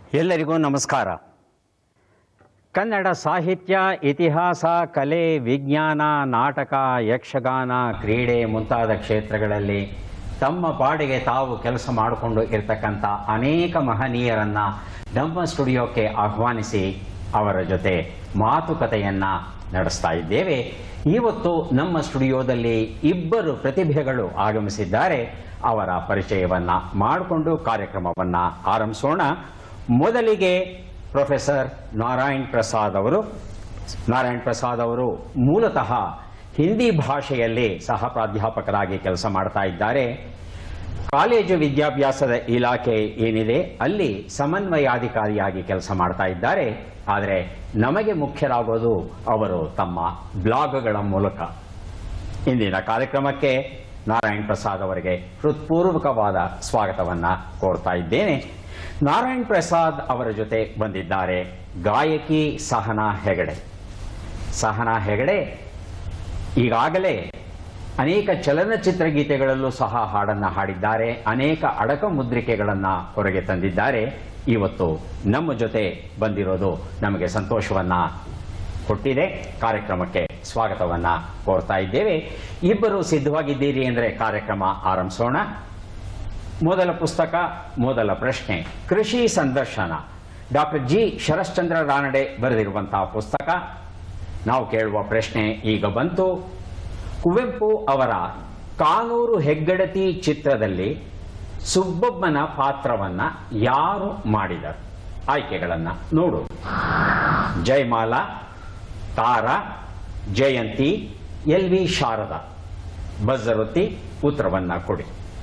ಎಲ್ಲರಿಗೂ ನಮಸ್ಕಾರ ಕನ್ನಡ ಸಾಹಿತ್ಯ ಇತಿಹಾಸ ಕಲೆ ವಿಜ್ಞಾನ ನಾಟಕ ಯಕ್ಷಗಾನ ಕ್ರೀಡೆ ಮುಂತಾದ ಕ್ಷೇತ್ರಗಳಲ್ಲಿ ತಮ್ಮ ಪಾಡಿಗೆ ತಾವು ಕೆಲಸ ಮಾಡಿಕೊಂಡು ಇರತಕ್ಕಂಥ ಅನೇಕ ಮಹನೀಯರನ್ನ ನಮ್ಮ ಸ್ಟುಡಿಯೋಕ್ಕೆ ಆಹ್ವಾನಿಸಿ ಅವರ ಜೊತೆ ಮಾತುಕತೆಯನ್ನ ನಡೆಸ್ತಾ ಇದ್ದೇವೆ ಇವತ್ತು ನಮ್ಮ ಸ್ಟುಡಿಯೋದಲ್ಲಿ ಇಬ್ಬರು ಪ್ರತಿಭೆಗಳು ಆಗಮಿಸಿದ್ದಾರೆ ಅವರ ಪರಿಚಯವನ್ನ ಮಾಡಿಕೊಂಡು ಕಾರ್ಯಕ್ರಮವನ್ನ ಆರಂಭಿಸೋಣ ಮೊದಲಿಗೆ ಪ್ರೊಫೆಸರ್ ನಾರಾಯಣ್ ಪ್ರಸಾದ್ ಅವರು ನಾರಾಯಣ್ ಪ್ರಸಾದ್ ಅವರು ಮೂಲತಃ ಹಿಂದಿ ಭಾಷೆಯಲ್ಲಿ ಸಹ ಪ್ರಾಧ್ಯಾಪಕರಾಗಿ ಕೆಲಸ ಮಾಡ್ತಾ ಇದ್ದಾರೆ ಕಾಲೇಜು ವಿದ್ಯಾಭ್ಯಾಸದ ಇಲಾಖೆ ಏನಿದೆ ಅಲ್ಲಿ ಸಮನ್ವಯಾಧಿಕಾರಿಯಾಗಿ ಕೆಲಸ ಮಾಡ್ತಾ ಇದ್ದಾರೆ ಆದರೆ ನಮಗೆ ಮುಖ್ಯರಾಗೋದು ಅವರು ತಮ್ಮ ಬ್ಲಾಗ್ಗಳ ಮೂಲಕ ಇಂದಿನ ಕಾರ್ಯಕ್ರಮಕ್ಕೆ ನಾರಾಯಣ್ ಪ್ರಸಾದ್ ಅವರಿಗೆ ಹೃತ್ಪೂರ್ವಕವಾದ ಸ್ವಾಗತವನ್ನ ಕೋರ್ತಾ ಇದ್ದೇನೆ ನಾರಾಯಣ್ ಪ್ರಸಾದ್ ಅವರ ಜೊತೆ ಬಂದಿದ್ದಾರೆ ಗಾಯಕಿ ಸಹನಾ ಹೆಗಡೆ ಸಹನಾ ಹೆಗಡೆ ಈಗಾಗಲೇ ಅನೇಕ ಚಲನಚಿತ್ರ ಗೀತೆಗಳಲ್ಲೂ ಸಹ ಹಾಡನ್ನ ಹಾಡಿದ್ದಾರೆ ಅನೇಕ ಅಡಕ ಮುದ್ರಿಕೆಗಳನ್ನ ಹೊರಗೆ ತಂದಿದ್ದಾರೆ ಇವತ್ತು ನಮ್ಮ ಜೊತೆ ಬಂದಿರೋದು ನಮಗೆ ಸಂತೋಷವನ್ನ ಕೊಟ್ಟಿದೆ ಕಾರ್ಯಕ್ರಮಕ್ಕೆ ಸ್ವಾಗತವನ್ನ ಕೋರ್ತಾ ಇದ್ದೇವೆ ಇಬ್ಬರು ಸಿದ್ಧವಾಗಿದ್ದೀರಿ ಅಂದರೆ ಕಾರ್ಯಕ್ರಮ ಆರಂಭಿಸೋಣ ಮೊದಲ ಪುಸ್ತಕ ಮೊದಲ ಪ್ರಶ್ನೆ ಕೃಷಿ ಸಂದರ್ಶನ ಡಾಕ್ಟರ್ ಜಿ ಶರಶ್ಚಂದ್ರ ರಾನಡೆ ಬರೆದಿರುವಂತಹ ಪುಸ್ತಕ ನಾವು ಕೇಳುವ ಪ್ರಶ್ನೆ ಈಗ ಬಂತು ಕುವೆಂಪು ಅವರ ಕಾನೂರು ಹೆಗ್ಗಡತಿ ಚಿತ್ರದಲ್ಲಿ ಸುಬ್ಬಮ್ಮನ ಪಾತ್ರವನ್ನ ಯಾರು ಮಾಡಿದರು ಆಯ್ಕೆಗಳನ್ನ ನೋಡು ಜಯಮಾಲಾ ತಾರಾ ಜಯಂತಿ ಎಲ್ ವಿ ಶಾರದಾ ಬಜ್ಜರೊತ್ತಿ ಉತ್ತರವನ್ನ ಕೊಡಿ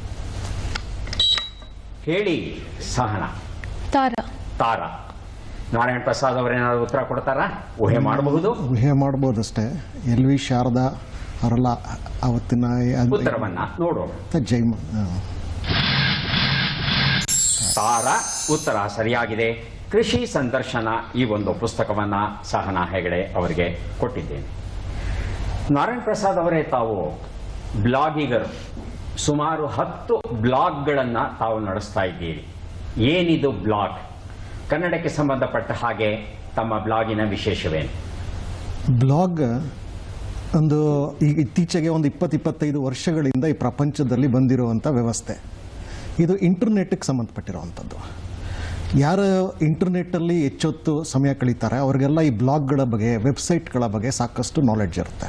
ಹೇಳಿ ಸಹನ ತಾರ ತಾರಾ ನಾರಾಯಣ ಪ್ರಸಾದ್ ಅವರೇನಾದ್ರು ಉತ್ತರ ಕೊಡ್ತಾರಾ ಊಹೆ ಮಾಡಬಹುದು ಊಹೆ ಮಾಡ್ಬೋದಷ್ಟೇ ಎಲ್ ವಿ ಶಾರದಾ ಅವರೆಲ್ಲ ಅವತ್ತಿನ ಉತ್ತರವನ್ನ ನೋಡೋಣ ಜೈಮ ತಾರಾ ಉತ್ತರ ಸರಿಯಾಗಿದೆ ಕೃಷಿ ಸಂದರ್ಶನ ಈ ಒಂದು ಪುಸ್ತಕವನ್ನ ಸಹನಾ ಹೆಗಡೆ ಅವರಿಗೆ ಕೊಟ್ಟಿದ್ದೇನೆ ನಾರಾಯಣ್ ಪ್ರಸಾದ್ ಅವರೇ ತಾವು ಬ್ಲಾಗಿಗರು ಸುಮಾರು ಹತ್ತು ಬ್ಲಾಗ್ಗಳನ್ನ ತಾವು ನಡೆಸ್ತಾ ಇದ್ದೀರಿ ಏನಿದು ಬ್ಲಾಗ್ ಕನ್ನಡಕ್ಕೆ ಸಂಬಂಧಪಟ್ಟ ಹಾಗೆ ತಮ್ಮ ಬ್ಲಾಗಿನ ವಿಶೇಷವೇನು ಬ್ಲಾಗ್ ಒಂದು ಈ ಇತ್ತೀಚೆಗೆ ಒಂದು ಇಪ್ಪತ್ತು ಇಪ್ಪತ್ತೈದು ವರ್ಷಗಳಿಂದ ಈ ಪ್ರಪಂಚದಲ್ಲಿ ಬಂದಿರುವಂಥ ವ್ಯವಸ್ಥೆ ಇದು ಇಂಟರ್ನೆಟ್ಗೆ ಸಂಬಂಧಪಟ್ಟಿರುವಂಥದ್ದು ಯಾರು ಇಂಟರ್ನೆಟ್ಟಲ್ಲಿ ಹೆಚ್ಚೊತ್ತು ಸಮಯ ಕಳೀತಾರೆ ಅವರಿಗೆಲ್ಲ ಈ ಬ್ಲಾಗ್ಗಳ ಬಗ್ಗೆ ವೆಬ್ಸೈಟ್ಗಳ ಬಗ್ಗೆ ಸಾಕಷ್ಟು ನಾಲೆಡ್ಜ್ ಇರುತ್ತೆ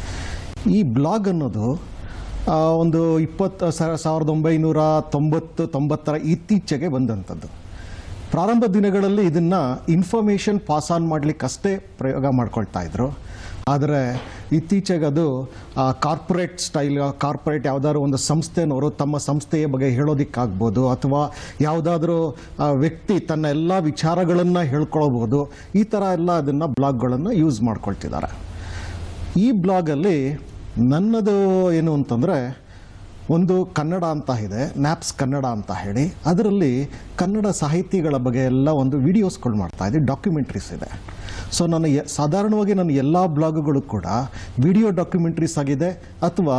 ಈ ಬ್ಲಾಗ್ ಅನ್ನೋದು ಆ, ಒಂದು ಇಪ್ಪತ್ತು ಸ- ಸಾವಿರದ ಒಂಬೈನೂರ ತೊಂಬತ್ತು ತೊಂಬತ್ತರ ಇತ್ತೀಚೆಗೆ ಬಂದಂಥದ್ದು ಪ್ರಾರಂಭ ದಿನಗಳಲ್ಲಿ ಇದನ್ನು ಇನ್ಫಾರ್ಮೇಷನ್ ಪಾಸ್ ಆನ್ ಮಾಡಲಿಕ್ಕಷ್ಟೇ ಪ್ರಯೋಗ ಮಾಡ್ಕೊಳ್ತಾ ಇದ್ರು ಆದರೆ ಇತ್ತೀಚೆಗೆ ಅದು ಕಾರ್ಪೊರೇಟ್ ಸ್ಟೈಲ್ ಕಾರ್ಪೊರೇಟ್ ಯಾವುದಾದ್ರು ಒಂದು ಸಂಸ್ಥೆನವರು ತಮ್ಮ ಸಂಸ್ಥೆಯ ಬಗ್ಗೆ ಹೇಳೋದಿಕ್ಕಾಗ್ಬೋದು ಅಥವಾ ಯಾವುದಾದ್ರೂ ಆ, ವ್ಯಕ್ತಿ ತನ್ನ ಎಲ್ಲ ವಿಚಾರಗಳನ್ನು ಹೇಳ್ಕೊಳ್ಬೋದು ಈ ಥರ ಎಲ್ಲ ಅದನ್ನು ಬ್ಲಾಗ್ಗಳನ್ನು ಯೂಸ್ ಮಾಡ್ಕೊಳ್ತಿದ್ದಾರೆ ಈ ಬ್ಲಾಗಲ್ಲಿ ನನ್ನದು ಏನು ಅಂತಂದರೆ ಒಂದು ಕನ್ನಡ ಅಂತ ಇದೆ ನ್ಯಾಪ್ಸ್ ಕನ್ನಡ ಅಂತ ಹೇಳಿ ಅದರಲ್ಲಿ ಕನ್ನಡ ಸಾಹಿತಿಗಳ ಬಗ್ಗೆ ಎಲ್ಲ ಒಂದು ವಿಡಿಯೋಸ್ಗಳು ಮಾಡ್ತಾ ಇದೆ ಡಾಕ್ಯುಮೆಂಟ್ರೀಸ್ ಇದೆ ಸೊ ನನ್ನ ಎ- ಸಾಧಾರಣವಾಗಿ ನನ್ನ ಎಲ್ಲ ಬ್ಲಾಗ್ಗಳು ಕೂಡ ವಿಡಿಯೋ ಡಾಕ್ಯುಮೆಂಟ್ರೀಸ್ ಆಗಿದೆ ಅಥವಾ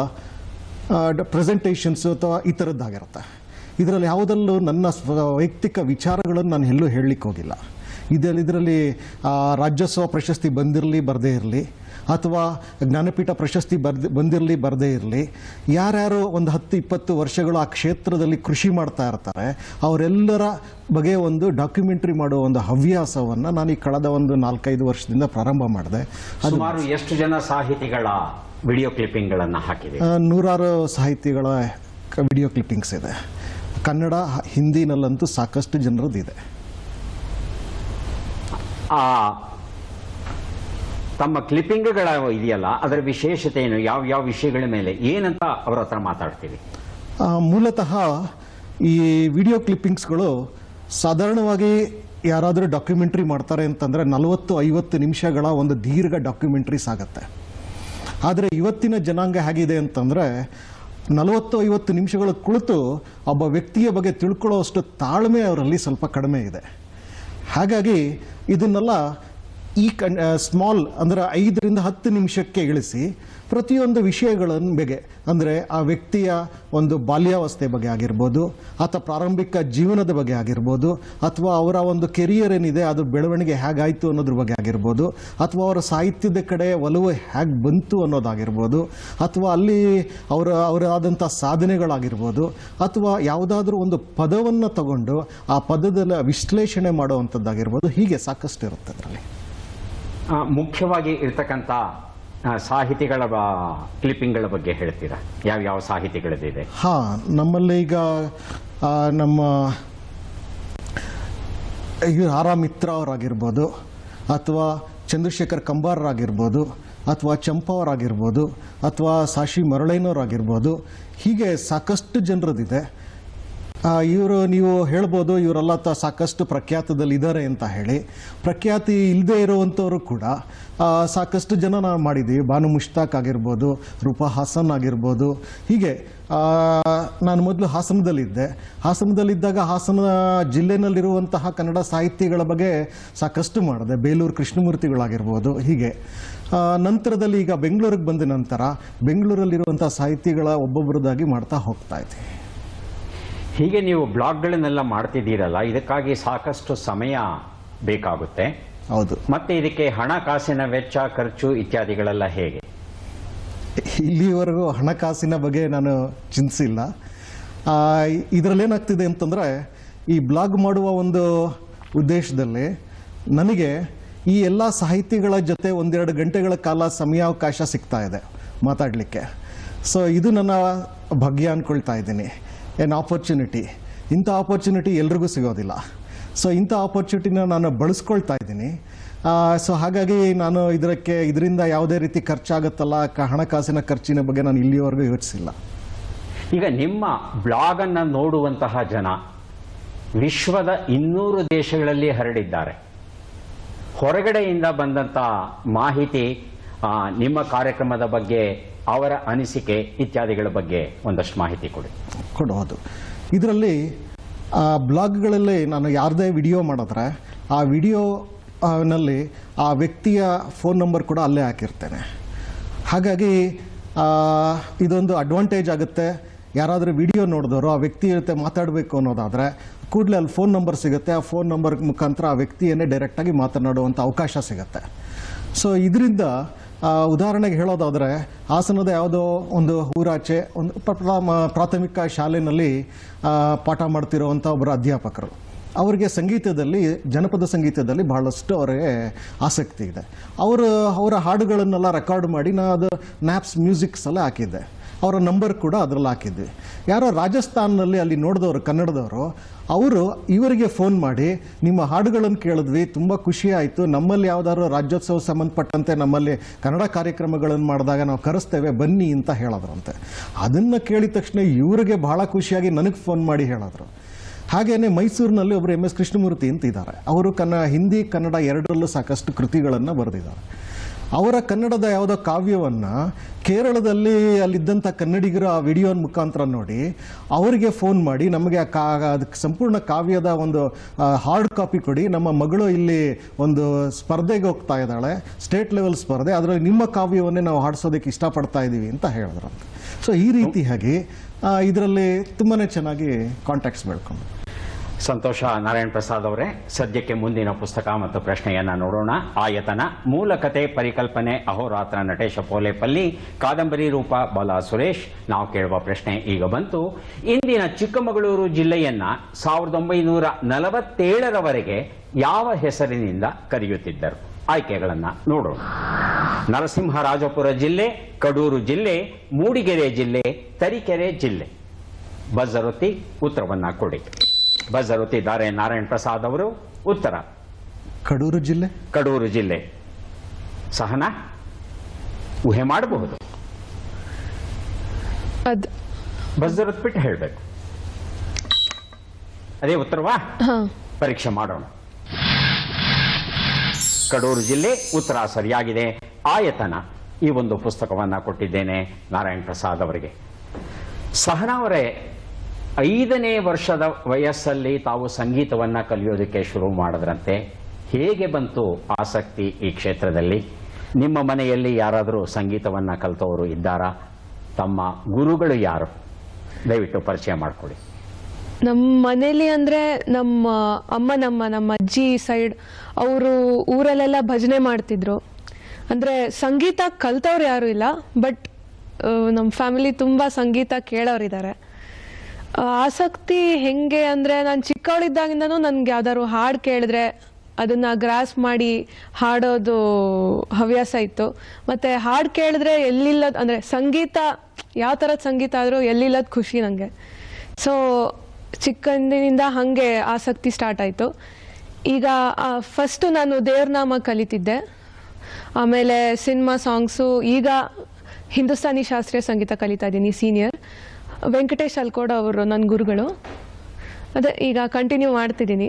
ಪ್ರೆಸೆಂಟೇಷನ್ಸು ಅಥವಾ ಈ ಥರದ್ದಾಗಿರುತ್ತೆ ಇದರಲ್ಲಿ ಯಾವುದಲ್ಲೂ ನನ್ನ ಸ್ವ ವೈಯಕ್ತಿಕ ವಿಚಾರಗಳನ್ನು ನಾನು ಎಲ್ಲೂ ಹೇಳಲಿಕ್ಕೆ ಹೋಗಿಲ್ಲ ಇದರಲ್ಲಿ ಇದರಲ್ಲಿ ಆ, ರಾಜ್ಯೋತ್ಸವ ಪ್ರಶಸ್ತಿ ಬಂದಿರಲಿ ಬರದೇ ಇರಲಿ ಅಥವಾ ಜ್ಞಾನಪೀಠ ಪ್ರಶಸ್ತಿ ಬರ್ದು ಬಂದಿರಲಿ ಬರದೇ ಇರಲಿ ಯಾರ್ಯಾರು ಒಂದು ಹತ್ತು ಇಪ್ಪತ್ತು ವರ್ಷಗಳು ಆ ಕ್ಷೇತ್ರದಲ್ಲಿ ಕೃಷಿ ಮಾಡ್ತಾ ಇರ್ತಾರೆ ಅವರೆಲ್ಲರ ಬಗ್ಗೆ ಒಂದು ಡಾಕ್ಯುಮೆಂಟ್ರಿ ಮಾಡೋ ಒಂದು ಹವ್ಯಾಸವನ್ನು ನಾನು ಈ ಕಳೆದ ಒಂದು ನಾಲ್ಕೈದು ವರ್ಷದಿಂದ ಪ್ರಾರಂಭ ಮಾಡಿದೆ ಅದು ಸುಮಾರು ಎಷ್ಟು ಜನ ಸಾಹಿತಿಗಳ ವಿಡಿಯೋ ಕ್ಲಿಪ್ಪಿಂಗ್ಗಳನ್ನ ಹಾಕಿದೆ ಆ, ನೂರಾರು ಸಾಹಿತಿಗಳ ಕ- ವಿಡಿಯೋ ಕ್ಲಿಪ್ಪಿಂಗ್ಸ್ ಇದೆ ಕನ್ನಡ ಹಿಂದಿನಲ್ಲಂತೂ ಸಾಕಷ್ಟು ಜನರದ್ದು ಇದೆ ಆ ತಮ್ಮ ಕ್ಲಿಪ್ಪಿಂಗ್ಗಳ ಇದೆಯಲ್ಲ ಅದರ ವಿಶೇಷತೆ ಏನು ಯಾವ ಯಾವ ವಿಷಯಗಳ ಮೇಲೆ ಏನಂತ ಅವ್ರ ಹತ್ರ ಮಾತಾಡ್ತೀವಿ ಆ, ಮೂಲತಃ ಈ ವಿಡಿಯೋ ಕ್ಲಿಪ್ಪಿಂಗ್ಸ್ಗಳು ಸಾಧಾರಣವಾಗಿ ಯಾರಾದರೂ ಡಾಕ್ಯುಮೆಂಟ್ರಿ ಮಾಡ್ತಾರೆ ಅಂತಂದರೆ ನಲವತ್ತು ಐವತ್ತು ನಿಮಿಷಗಳ ಒಂದು ದೀರ್ಘ ಡಾಕ್ಯುಮೆಂಟ್ರೀಸ್ ಆಗುತ್ತೆ ಆದರೆ ಇವತ್ತಿನ ಜನಾಂಗ ಹೇಗಿದೆ ಅಂತಂದರೆ ನಲವತ್ತು ಐವತ್ತು ನಿಮಿಷಗಳ ಕುಳಿತು ಒಬ್ಬ ವ್ಯಕ್ತಿಯ ಬಗ್ಗೆ ತಿಳ್ಕೊಳ್ಳೋಷ್ಟು ತಾಳ್ಮೆ ಅವರಲ್ಲಿ ಸ್ವಲ್ಪ ಕಡಿಮೆ ಇದೆ ಹಾಗಾಗಿ ಇದನ್ನೆಲ್ಲ ಈ ಕನ್ ಸ್ಮಾಲ್ ಅಂದರೆ ಐದರಿಂದ ಹತ್ತು ನಿಮಿಷಕ್ಕೆ ಇಳಿಸಿ ಪ್ರತಿಯೊಂದು ವಿಷಯಗಳನ್ನು ಬಗ್ಗೆ ಅಂದರೆ ಆ ವ್ಯಕ್ತಿಯ ಒಂದು ಬಾಲ್ಯಾವಸ್ಥೆ ಬಗ್ಗೆ ಆಗಿರ್ಬೋದು ಅಥವಾ ಪ್ರಾರಂಭಿಕ ಜೀವನದ ಬಗ್ಗೆ ಆಗಿರ್ಬೋದು ಅಥವಾ ಅವರ ಒಂದು ಕೆರಿಯರ್ ಏನಿದೆ ಅದು ಬೆಳವಣಿಗೆ ಹೇಗಾಯಿತು ಅನ್ನೋದ್ರ ಬಗ್ಗೆ ಆಗಿರ್ಬೋದು ಅಥವಾ ಅವರ ಸಾಹಿತ್ಯದ ಕಡೆ ಒಲವು ಹೇಗೆ ಬಂತು ಅನ್ನೋದಾಗಿರ್ಬೋದು ಅಥವಾ ಅಲ್ಲಿ ಅವರ ಅವರಾದಂಥ ಸಾಧನೆಗಳಾಗಿರ್ಬೋದು ಅಥವಾ ಯಾವುದಾದ್ರೂ ಒಂದು ಪದವನ್ನು ತಗೊಂಡು ಆ ಪದದ ವಿಶ್ಲೇಷಣೆ ಮಾಡುವಂಥದ್ದಾಗಿರ್ಬೋದು ಹೀಗೆ ಸಾಕಷ್ಟು ಇರುತ್ತೆ ಅದರಲ್ಲಿ ಆ, ಮುಖ್ಯವಾಗಿ ಇರ್ತಕ್ಕಂಥ ಆ, ಸಾಹಿತಿಗಳ ಬ- ಕ್ಲಿಪ್ಪಿಂಗ್ಗಳ ಬಗ್ಗೆ ಹೇಳ್ತೀರಾ ಯಾವ ಯಾವ ಸಾಹಿತಿಗಳದಿದೆ ಹಾಂ ನಮ್ಮಲ್ಲಿ ಈಗ ಆ, ನಮ್ಮ ಇವ್ರು ಆರ್ ಆರ್ ಮಿತ್ರ ಅವರಾಗಿರ್ಬೋದು ಅಥವಾ ಚಂದ್ರಶೇಖರ್ ಕಂಬಾರರಾಗಿರ್ಬೋದು ಅಥವಾ ಚಂಪಾವರಾಗಿರ್ಬೋದು ಅಥವಾ ಸಾಶಿ ಮರಳೈನವರಾಗಿರ್ಬೋದು ಹೀಗೆ ಸಾಕಷ್ಟು ಜನರದಿದೆ ಇವರು ನೀವು ಹೇಳ್ಬೋದು ಇವರೆಲ್ಲ ತ ಸಾಕಷ್ಟು ಪ್ರಖ್ಯಾತದಲ್ಲಿ ಇದ್ದಾರೆ ಅಂತ ಹೇಳಿ ಪ್ರಖ್ಯಾತಿ ಇಲ್ಲದೆ ಇರುವಂಥವರು ಕೂಡ ಆ, ಸಾಕಷ್ಟು ಜನ ನಾವು ಮಾಡಿದ್ದೀವಿ ಬಾನು ಮುಷ್ತಾಕ್ ಆಗಿರ್ಬೋದು ರೂಪಾ ಹಾಸನ್ ಆಗಿರ್ಬೋದು ಹೀಗೆ ಆ, ನಾನು ಮೊದಲು ಹಾಸನದಲ್ಲಿದ್ದೆ ಹಾಸನದಲ್ಲಿದ್ದಾಗ ಹಾಸನ ಜಿಲ್ಲೆನಲ್ಲಿರುವಂತಹ ಕನ್ನಡ ಸಾಹಿತಿಗಳ ಬಗ್ಗೆ ಸಾಕಷ್ಟು ಮಾಡಿದೆ ಬೇಲೂರು ಕೃಷ್ಣಮೂರ್ತಿಗಳಾಗಿರ್ಬೋದು ಹೀಗೆ ಆ, ನಂತರದಲ್ಲಿ ಈಗ ಬೆಂಗಳೂರಿಗೆ ಬಂದ ನಂತರ ಬೆಂಗಳೂರಲ್ಲಿರುವಂಥ ಸಾಹಿತಿಗಳ ಒಬ್ಬೊಬ್ಬರದಾಗಿ ಮಾಡ್ತಾ ಹೋಗ್ತಾ ಇದ್ದೀವಿ ಹೀಗೆ ನೀವು ಬ್ಲಾಗ್ಗಳನ್ನೆಲ್ಲ ಮಾಡ್ತಿದ್ದೀರಲ್ಲ ಇದಕ್ಕಾಗಿ ಸಾಕಷ್ಟು ಸಮಯ ಬೇಕಾಗುತ್ತೆ ಹೌದು ಮತ್ತೆ ಇದಕ್ಕೆ ಹಣಕಾಸಿನ ವೆಚ್ಚ ಖರ್ಚು ಇತ್ಯಾದಿಗಳೆಲ್ಲ ಹೇಗೆ ಇಲ್ಲಿವರೆಗೂ ಹಣಕಾಸಿನ ಬಗ್ಗೆ ನಾನು ಚಿಂತಿಸಿಲ್ಲ ಇದರಲ್ಲೇನಾಗ್ತಿದೆ ಅಂತಂದರೆ ಈ ಬ್ಲಾಗ್ ಮಾಡುವ ಒಂದು ಉದ್ದೇಶದಲ್ಲಿ ನನಗೆ ಈ ಎಲ್ಲ ಸಾಹಿತಿಗಳ ಜೊತೆ ಒಂದೆರಡು ಗಂಟೆಗಳ ಕಾಲ ಸಮಯಾವಕಾಶ ಸಿಗ್ತಾ ಇದೆ ಮಾತಾಡಲಿಕ್ಕೆ ಸೊ ಇದು ನನ್ನ ಭಾಗ್ಯ ಅಂದ್ಕೊಳ್ತಾ ಇದ್ದೀನಿ ಎನ್ ಆಪರ್ಚುನಿಟಿ ಇಂಥ ಆಪರ್ಚುನಿಟಿ ಎಲ್ರಿಗೂ ಸಿಗೋದಿಲ್ಲ ಸೊ ಇಂಥ ಆಪರ್ಚುನಿಟಿನ ನಾನು ಬಳಸ್ಕೊಳ್ತಾ ಇದ್ದೀನಿ ಸೊ ಹಾಗಾಗಿ ನಾನು ಇದಕ್ಕೆ ಇದರಿಂದ ಯಾವುದೇ ರೀತಿ ಖರ್ಚಾಗುತ್ತಲ್ಲ ಕ- ಹಣಕಾಸಿನ ಖರ್ಚಿನ ಬಗ್ಗೆ ನಾನು ಇಲ್ಲಿವರೆಗೂ ಯೋಚಿಸಿಲ್ಲ ಈಗ ನಿಮ್ಮ ಬ್ಲಾಗ್ ಅನ್ನ ನೋಡುವಂತಹ ಜನ ವಿಶ್ವದ ಇನ್ನೂರು ದೇಶಗಳಲ್ಲಿ ಹರಡಿದ್ದಾರೆ ಹೊರಗಡೆಯಿಂದ ಬಂದಂತ ಮಾಹಿತಿ ಆ, ನಿಮ್ಮ ಕಾರ್ಯಕ್ರಮದ ಬಗ್ಗೆ ಅವರ ಅನಿಸಿಕೆ ಇತ್ಯಾದಿಗಳ ಬಗ್ಗೆ ಒಂದಷ್ಟು ಮಾಹಿತಿ ಕೊಡಿ ಕೊಡಬಹುದು ಇದರಲ್ಲಿ ಆ ಬ್ಲಾಗ್ಗಳಲ್ಲಿ ನಾನು ಯಾರದೇ ವಿಡಿಯೋ ಮಾಡಿದ್ರೆ ಆ ವಿಡಿಯೋ ಆ, ನಲ್ಲಿ ಆ ವ್ಯಕ್ತಿಯ ಫೋನ್ ನಂಬರ್ ಕೂಡ ಅಲ್ಲೇ ಹಾಕಿರ್ತೇನೆ ಹಾಗಾಗಿ ಆ, ಇದೊಂದು ಅಡ್ವಾಂಟೇಜ್ ಆಗುತ್ತೆ ಯಾರಾದರೂ ವಿಡಿಯೋ ನೋಡಿದವರು ಆ ವ್ಯಕ್ತಿ ಜೊತೆ ಮಾತಾಡಬೇಕು ಅನ್ನೋದಾದರೆ ಕೂಡಲೇ ಅಲ್ಲಿ ಫೋನ್ ನಂಬರ್ ಸಿಗುತ್ತೆ ಆ ಫೋನ್ ನಂಬರ್ ಮುಖಾಂತರ ಆ ವ್ಯಕ್ತಿಯನ್ನೇ ಡೈರೆಕ್ಟಾಗಿ ಮಾತನಾಡುವಂಥ ಅವಕಾಶ ಸಿಗುತ್ತೆ ಸೊ ಇದರಿಂದ ಆ, ಉದಾಹರಣೆಗೆ ಹೇಳೋದಾದರೆ ಹಾಸನದ ಯಾವುದೋ ಒಂದು ಊರಾಚೆ ಒಂದು ಪ್ರ- ಪ್ರ- ಪ್ರಾಥಮಿಕ ಶಾಲೆಯಲ್ಲಿ ಆ, ಪಾಠ ಮಾಡ್ತಿರೋವಂಥ ಒಬ್ಬರು ಅಧ್ಯಾಪಕರು ಅವರಿಗೆ ಸಂಗೀತದಲ್ಲಿ ಜನಪದ ಸಂಗೀತದಲ್ಲಿ ಬಹಳಷ್ಟು ಅವರಿಗೆ ಆಸಕ್ತಿ ಇದೆ ಅವರು ಅವರ ಹಾಡುಗಳನ್ನೆಲ್ಲ ರೆಕಾರ್ಡ್ ಮಾಡಿ ನಾನು ಅದು ನ್ಯಾಪ್ಸ್ ಮ್ಯೂಸಿಕ್ಸ್ ಎಲ್ಲ ಹಾಕಿದ್ದೆ ಅವರ ನಂಬರ್ ಕೂಡ ಅದರಲ್ಲಿ ಹಾಕಿದ್ವಿ ಯಾರೋ ರಾಜಸ್ಥಾನಲ್ಲಿ ಅಲ್ಲಿ ನೋಡಿದವರು ಕನ್ನಡದವರು ಅವರು ಇವರಿಗೆ ಫೋನ್ ಮಾಡಿ ನಿಮ್ಮ ಹಾಡುಗಳನ್ನು ಕೇಳಿದ್ವಿ ತುಂಬ ಖುಷಿ ಆಯಿತು ನಮ್ಮಲ್ಲಿ ಯಾವ್ದಾದ್ರು ರಾಜ್ಯೋತ್ಸವ ಸಂಬಂಧಪಟ್ಟಂತೆ ನಮ್ಮಲ್ಲಿ ಕನ್ನಡ ಕಾರ್ಯಕ್ರಮಗಳನ್ನು ಮಾಡಿದಾಗ ನಾವು ಕರೆಸ್ತೇವೆ ಬನ್ನಿ ಅಂತ ಹೇಳಿದ್ರಂತೆ ಅದನ್ನು ಕೇಳಿದ ತಕ್ಷಣ ಇವರಿಗೆ ಬಹಳ ಖುಷಿಯಾಗಿ ನನಗೆ ಫೋನ್ ಮಾಡಿ ಹೇಳಿದ್ರು ಹಾಗೇನೆ ಮೈಸೂರಿನಲ್ಲಿ ಒಬ್ಬರು ಎಂ ಎಸ್ ಕೃಷ್ಣಮೂರ್ತಿ ಅಂತ ಇದ್ದಾರೆ ಅವರು ಕನ್ನ ಹಿಂದಿ ಕನ್ನಡ ಎರಡರಲ್ಲೂ ಸಾಕಷ್ಟು ಕೃತಿಗಳನ್ನು ಬರೆದಿದ್ದಾರೆ ಅವರ ಕನ್ನಡದ ಯಾವುದೋ ಕಾವ್ಯವನ್ನು ಕೇರಳದಲ್ಲಿ ಅಲ್ಲಿದ್ದಂಥ ಕನ್ನಡಿಗರ ಆ ವಿಡಿಯೋ ಮುಖಾಂತರ ನೋಡಿ ಅವರಿಗೆ ಫೋನ್ ಮಾಡಿ ನಮಗೆ ಆ ಕಾ ಅದಕ್ಕೆ ಸಂಪೂರ್ಣ ಕಾವ್ಯದ ಒಂದು ಹಾರ್ಡ್ ಕಾಪಿ ಕೊಡಿ ನಮ್ಮ ಮಗಳು ಇಲ್ಲಿ ಒಂದು ಸ್ಪರ್ಧೆಗೆ ಹೋಗ್ತಾ ಇದ್ದಾಳೆ ಸ್ಟೇಟ್ ಲೆವೆಲ್ ಸ್ಪರ್ಧೆ ಅದರಲ್ಲಿ ನಿಮ್ಮ ಕಾವ್ಯವನ್ನೇ ನಾವು ಹಾಡಿಸೋದಕ್ಕೆ ಇಷ್ಟಪಡ್ತಾ ಇದ್ದೀವಿ ಅಂತ ಹೇಳಿದ್ರಂತೆ ಸೊ ಈ ರೀತಿಯಾಗಿ ಇದರಲ್ಲಿ ತುಂಬಾ ಚೆನ್ನಾಗಿ ಕಾಂಟ್ಯಾಕ್ಟ್ಸ್ ಬೆಳ್ಕೊಂಡು ಸಂತೋಷ ನಾರಾಯಣ್ ಪ್ರಸಾದ್ ಅವರೇ ಸದ್ಯಕ್ಕೆ ಮುಂದಿನ ಪುಸ್ತಕ ಮತ್ತು ಪ್ರಶ್ನೆಯನ್ನ ನೋಡೋಣ ಆಯತನ ಮೂಲ ಕತೆ ಪರಿಕಲ್ಪನೆ ಅಹೋರಾತ್ರ ನಟೇಶ ಪೋಲೆಪಲ್ಲಿ ಕಾದಂಬರಿ ರೂಪ ಬಾಲ ಸುರೇಶ್ ನಾವು ಕೇಳುವ ಪ್ರಶ್ನೆ ಈಗ ಬಂತು ಇಂದಿನ ಚಿಕ್ಕಮಗಳೂರು ಜಿಲ್ಲೆಯನ್ನ ಸಾವಿರದ ಒಂಬೈನೂರ ನಲವತ್ತೇಳರವರೆಗೆ ಯಾವ ಹೆಸರಿನಿಂದ ಕರೆಯುತ್ತಿದ್ದರು ಆಯ್ಕೆಗಳನ್ನ ನೋಡೋಣ ನರಸಿಂಹರಾಜಪುರ ಜಿಲ್ಲೆ ಕಡೂರು ಜಿಲ್ಲೆ ಮೂಡಿಗೆರೆ ಜಿಲ್ಲೆ ತರೀಕೆರೆ ಜಿಲ್ಲೆ ಬಜರುತಿ ಉತ್ತರವನ್ನ ಕೊಡಿ ಬಜರುತ್ತಿದ್ದಾರೆ ನಾರಾಯಣ್ ಪ್ರಸಾದ್ ಅವರು ಉತ್ತರ ಕಡೂರು ಜಿಲ್ಲೆ ಕಡೂರು ಜಿಲ್ಲೆ ಸಹನ ಊಹೆ ಮಾಡಬಹುದು ಅದ್ ಬಜರುತ್ ಬಿಟ್ಟು ಹೇಳಬೇಕು ಅದೇ ಉತ್ತರವಾ ಹಾ ಪರೀಕ್ಷೆ ಮಾಡೋಣ ಕಡೂರು ಜಿಲ್ಲೆ ಉತ್ತರ ಸರಿಯಾಗಿದೆ ಆಯತನ ಈ ಒಂದು ಪುಸ್ತಕವನ್ನ ಕೊಟ್ಟಿದ್ದೇನೆ ನಾರಾಯಣ್ ಪ್ರಸಾದ್ ಅವರಿಗೆ ಸಹನಾ ಅವರೇ ಐದನೇ ವರ್ಷದ ವಯಸ್ಸಲ್ಲಿ ತಾವು ಸಂಗೀತವನ್ನ ಕಲಿಯೋದಕ್ಕೆ ಶುರು ಮಾಡಿದ್ರಂತೆ ಹೇಗೆ ಬಂತು ಆಸಕ್ತಿ ಈ ಕ್ಷೇತ್ರದಲ್ಲಿ ನಿಮ್ಮ ಮನೆಯಲ್ಲಿ ಯಾರಾದರೂ ಸಂಗೀತವನ್ನು ಕಲಿತವರು ಇದ್ದಾರಾ ತಮ್ಮ ಗುರುಗಳು ಯಾರು ದಯವಿಟ್ಟು ಪರಿಚಯ ಮಾಡಿಕೊಡಿ ನಮ್ಮ ಮನೇಲಿ ಅಂದರೆ ನಮ್ಮ ಅಮ್ಮ ನಮ್ಮ ನಮ್ಮ ಅಜ್ಜಿ ಸೈಡ್ ಅವರು ಊರಲ್ಲೆಲ್ಲ ಭಜನೆ ಮಾಡ್ತಿದ್ರು ಅಂದರೆ ಸಂಗೀತ ಕಲ್ತವ್ರು ಯಾರೂ ಇಲ್ಲ ಬಟ್ ನಮ್ಮ ಫ್ಯಾಮಿಲಿ ತುಂಬ ಸಂಗೀತ ಕೇಳೋರಿದ್ದಾರೆ ಆ, ಆಸಕ್ತಿ ಹೆಂಗೆ ಅಂದರೆ ನಾನು ಚಿಕ್ಕವಳಿದ್ದಾಗಿಂದನೂ ನನಗೆ ಯಾವ್ದಾದ್ರು ಹಾಡು ಕೇಳಿದ್ರೆ ಅದನ್ನು ಗ್ರಾಸ್ ಮಾಡಿ ಹಾಡೋದು ಹವ್ಯಾಸ ಇತ್ತು ಮತ್ತು ಹಾಡು ಕೇಳಿದ್ರೆ ಎಲ್ಲಿಲ್ಲದ ಅಂದರೆ ಸಂಗೀತ ಯಾವ ಥರದ ಸಂಗೀತ ಆದರೂ ಎಲ್ಲಿಲ್ಲದ ಖುಷಿ ನನಗೆ ಸೊ ಚಿಕ್ಕಂದಿನಿಂದ ಹಾಗೆ ಆಸಕ್ತಿ ಸ್ಟಾರ್ಟ್ ಆಯಿತು ಈಗ ಫಸ್ಟು ನಾನು ದೇವ್ರನಾಮ ಕಲಿತಿದ್ದೆ ಆಮೇಲೆ ಸಿನಿಮಾ ಸಾಂಗ್ಸು ಈಗ ಹಿಂದೂಸ್ತಾನಿ ಶಾಸ್ತ್ರೀಯ ಸಂಗೀತ ಕಲಿತಾ ಇದ್ದೀನಿ ಸೀನಿಯರ್ ವೆಂಕಟೇಶ್ ಅಲ್ಕೋಡ್ ಅವರು ನನ್ನ ಗುರುಗಳು ಅದೇ ಈಗ ಕಂಟಿನ್ಯೂ ಮಾಡ್ತಿದ್ದೀನಿ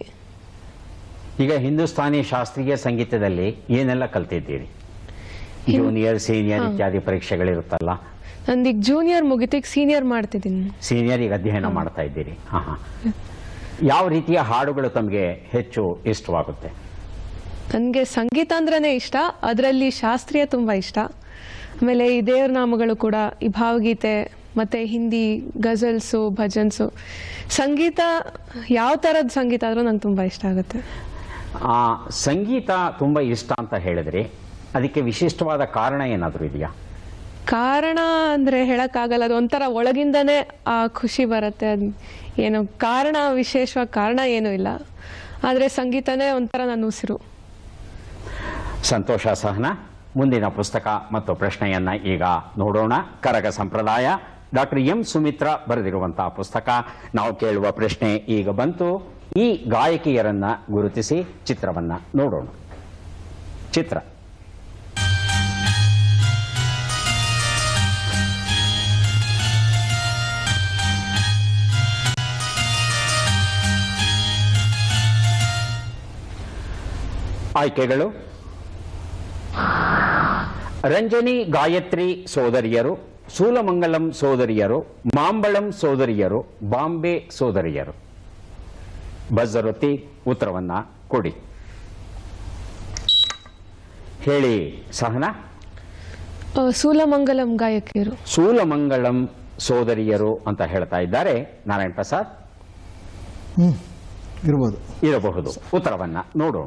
ಈಗ ಹಿಂದೂಸ್ತಾನಿ ಶಾಸ್ತ್ರೀಯ ಸಂಗೀತದಲ್ಲಿ ಏನೆಲ್ಲ ಕಲ್ತಿದ್ದೀರಿ ಜೂನಿಯರ್ ಸೀನಿಯರ್ ಇತ್ಯಾದಿ ಪರೀಕ್ಷೆಗಳಿರುತ್ತಲ್ಲ ನಂದೀಗ ಜೂನಿಯರ್ ಮುಗಿತಿಗೆ ಸೀನಿಯರ್ ಮಾಡ್ತಿದ್ದೀನಿ ಸೀನಿಯರ್ ಈಗ ಅಧ್ಯಯನ ಮಾಡ್ತಾ ಇದ್ದೀರಿ ಹಾ ಹಾ ಯಾವ ರೀತಿಯ ಹಾಡುಗಳು ತಮಗೆ ಹೆಚ್ಚು ಇಷ್ಟವಾಗುತ್ತೆ ನನಗೆ ಸಂಗೀತ ಅಂದ್ರೇ ಇಷ್ಟ ಅದರಲ್ಲಿ ಶಾಸ್ತ್ರೀಯ ತುಂಬ ಇಷ್ಟ ಆಮೇಲೆ ಈ ದೇವ್ರ ನಾಮಗಳು ಕೂಡ ಈ ಭಾವಗೀತೆ ಮತ್ತು ಹಿಂದಿ ಗಜಲ್ಸು ಭಜನ್ಸು ಸಂಗೀತ ಯಾವ ಥರದ ಸಂಗೀತ ಆದರೂ ನಂಗೆ ತುಂಬ ಇಷ್ಟ ಆಗುತ್ತೆ ಆ ಸಂಗೀತ ತುಂಬ ಇಷ್ಟ ಅಂತ ಹೇಳಿದ್ರಿ ಅದಕ್ಕೆ ವಿಶಿಷ್ಟವಾದ ಕಾರಣ ಏನಾದರೂ ಇದೆಯಾ ಕಾರಣ ಅಂದರೆ ಹೇಳೋಕ್ಕಾಗಲ್ಲ ಅದು ಒಂಥರ ಒಳಗಿಂದನೇ ಆ ಖುಷಿ ಬರುತ್ತೆ ಅದು ಏನು ಕಾರಣ ವಿಶೇಷವಾಗಿ ಕಾರಣ ಏನೂ ಇಲ್ಲ ಆದರೆ ಸಂಗೀತನೇ ಒಂಥರ ನನ್ನ ಉಸಿರು ಸಂತೋಷ ಸಹನ ಮುಂದಿನ ಪುಸ್ತಕ ಮತ್ತು ಪ್ರಶ್ನೆಯನ್ನ ಈಗ ನೋಡೋಣ ಕರಗ ಸಂಪ್ರದಾಯ ಡಾಕ್ಟರ್ ಎಂ ಸುಮಿತ್ರಾ ಬರೆದಿರುವಂತಹ ಪುಸ್ತಕ ನಾವು ಕೇಳುವ ಪ್ರಶ್ನೆ ಈಗ ಬಂತು ಈ ಗಾಯಕಿಯರನ್ನ ಗುರುತಿಸಿ ಚಿತ್ರವನ್ನ ನೋಡೋಣ ಚಿತ್ರ ಆಯ್ಕೆಗಳು ರಂಜನಿ ಗಾಯತ್ರಿ ಸೋದರಿಯರು ಸೂಲಮಂಗಲಂ ಸೋದರಿಯರು ಮಾಂಬಳಂ ಸೋದರಿಯರು ಬಾಂಬೆ ಸೋದರಿಯರು ಬಜ್ಜರೊತ್ತಿ ಉತ್ತರವನ್ನ ಕೊಡಿ ಹೇಳಿ ಸಹನಾ ಆ, ಸೂಲಮಂಗಲಂ ಗಾಯಕಿಯರು ಸೂಲಮಂಗಳಂ ಸೋದರಿಯರು ಅಂತ ಹೇಳ್ತಾ ಇದ್ದಾರೆ ನಾರಾಯಣ್ ಪ್ರಸಾದ್ ಹ್ಞೂ ಇರ್ಬೋದು ಇರಬಹುದು ಉತ್ತರವನ್ನ ನೋಡೋಣ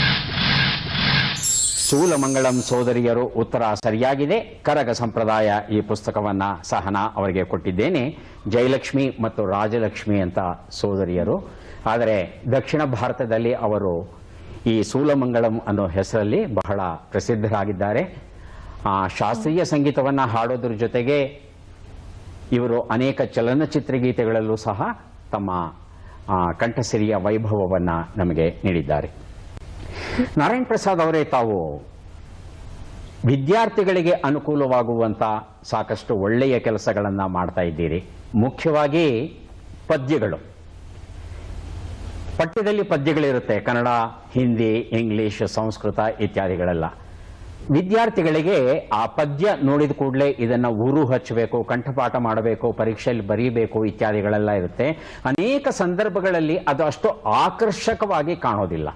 ಸೂಲಮಂಗಳಂ ಸೋದರಿಯರು ಉತ್ತರ ಸರಿಯಾಗಿದೆ ಕರಗ ಸಂಪ್ರದಾಯ ಈ ಪುಸ್ತಕವನ್ನ ಸಹನಾ ಅವರಿಗೆ ಕೊಟ್ಟಿದ್ದೇನೆ ಜಯಲಕ್ಷ್ಮಿ ಮತ್ತು ರಾಜಲಕ್ಷ್ಮಿ ಅಂತ ಸೋದರಿಯರು ಆದರೆ ದಕ್ಷಿಣ ಭಾರತದಲ್ಲಿ ಅವರು ಈ ಸೂಲಮಂಗಳಂ ಅನ್ನೋ ಹೆಸರಲ್ಲಿ ಬಹಳ ಪ್ರಸಿದ್ಧರಾಗಿದ್ದಾರೆ ಆ, ಶಾಸ್ತ್ರೀಯ ಸಂಗೀತವನ್ನ ಹಾಡೋದ್ರ ಜೊತೆಗೆ ಇವರು ಅನೇಕ ಚಲನಚಿತ್ರ ಗೀತೆಗಳಲ್ಲೂ ಸಹ ತಮ್ಮ ಆ, ಕಂಠಸಿರಿಯ ವೈಭವವನ್ನ ನಮಗೆ ನೀಡಿದ್ದಾರೆ ನಾರಾಯಣ್ ಪ್ರಸಾದ್ ಅವರೇ ತಾವು ವಿದ್ಯಾರ್ಥಿಗಳಿಗೆ ಅನುಕೂಲವಾಗುವಂತ ಸಾಕಷ್ಟು ಒಳ್ಳೆಯ ಕೆಲಸಗಳನ್ನ ಮಾಡ್ತಾ ಇದ್ದೀರಿ ಮುಖ್ಯವಾಗಿ ಪದ್ಯಗಳು ಪಠ್ಯದಲ್ಲಿ ಪದ್ಯಗಳಿರುತ್ತೆ ಕನ್ನಡ ಹಿಂದಿ ಇಂಗ್ಲಿಷ್ ಸಂಸ್ಕೃತ ಇತ್ಯಾದಿಗಳೆಲ್ಲ ವಿದ್ಯಾರ್ಥಿಗಳಿಗೆ ಆ ಪದ್ಯ ನೋಡಿದ ಕೂಡಲೇ ಇದನ್ನ ಊರು ಹಚ್ಚಬೇಕು ಕಂಠಪಾಠ ಮಾಡಬೇಕು ಪರೀಕ್ಷೆಯಲ್ಲಿ ಬರೀಬೇಕು ಇತ್ಯಾದಿಗಳೆಲ್ಲ ಇರುತ್ತೆ ಅನೇಕ ಸಂದರ್ಭಗಳಲ್ಲಿ ಅದು ಅಷ್ಟು ಆಕರ್ಷಕವಾಗಿ ಕಾಣೋದಿಲ್ಲ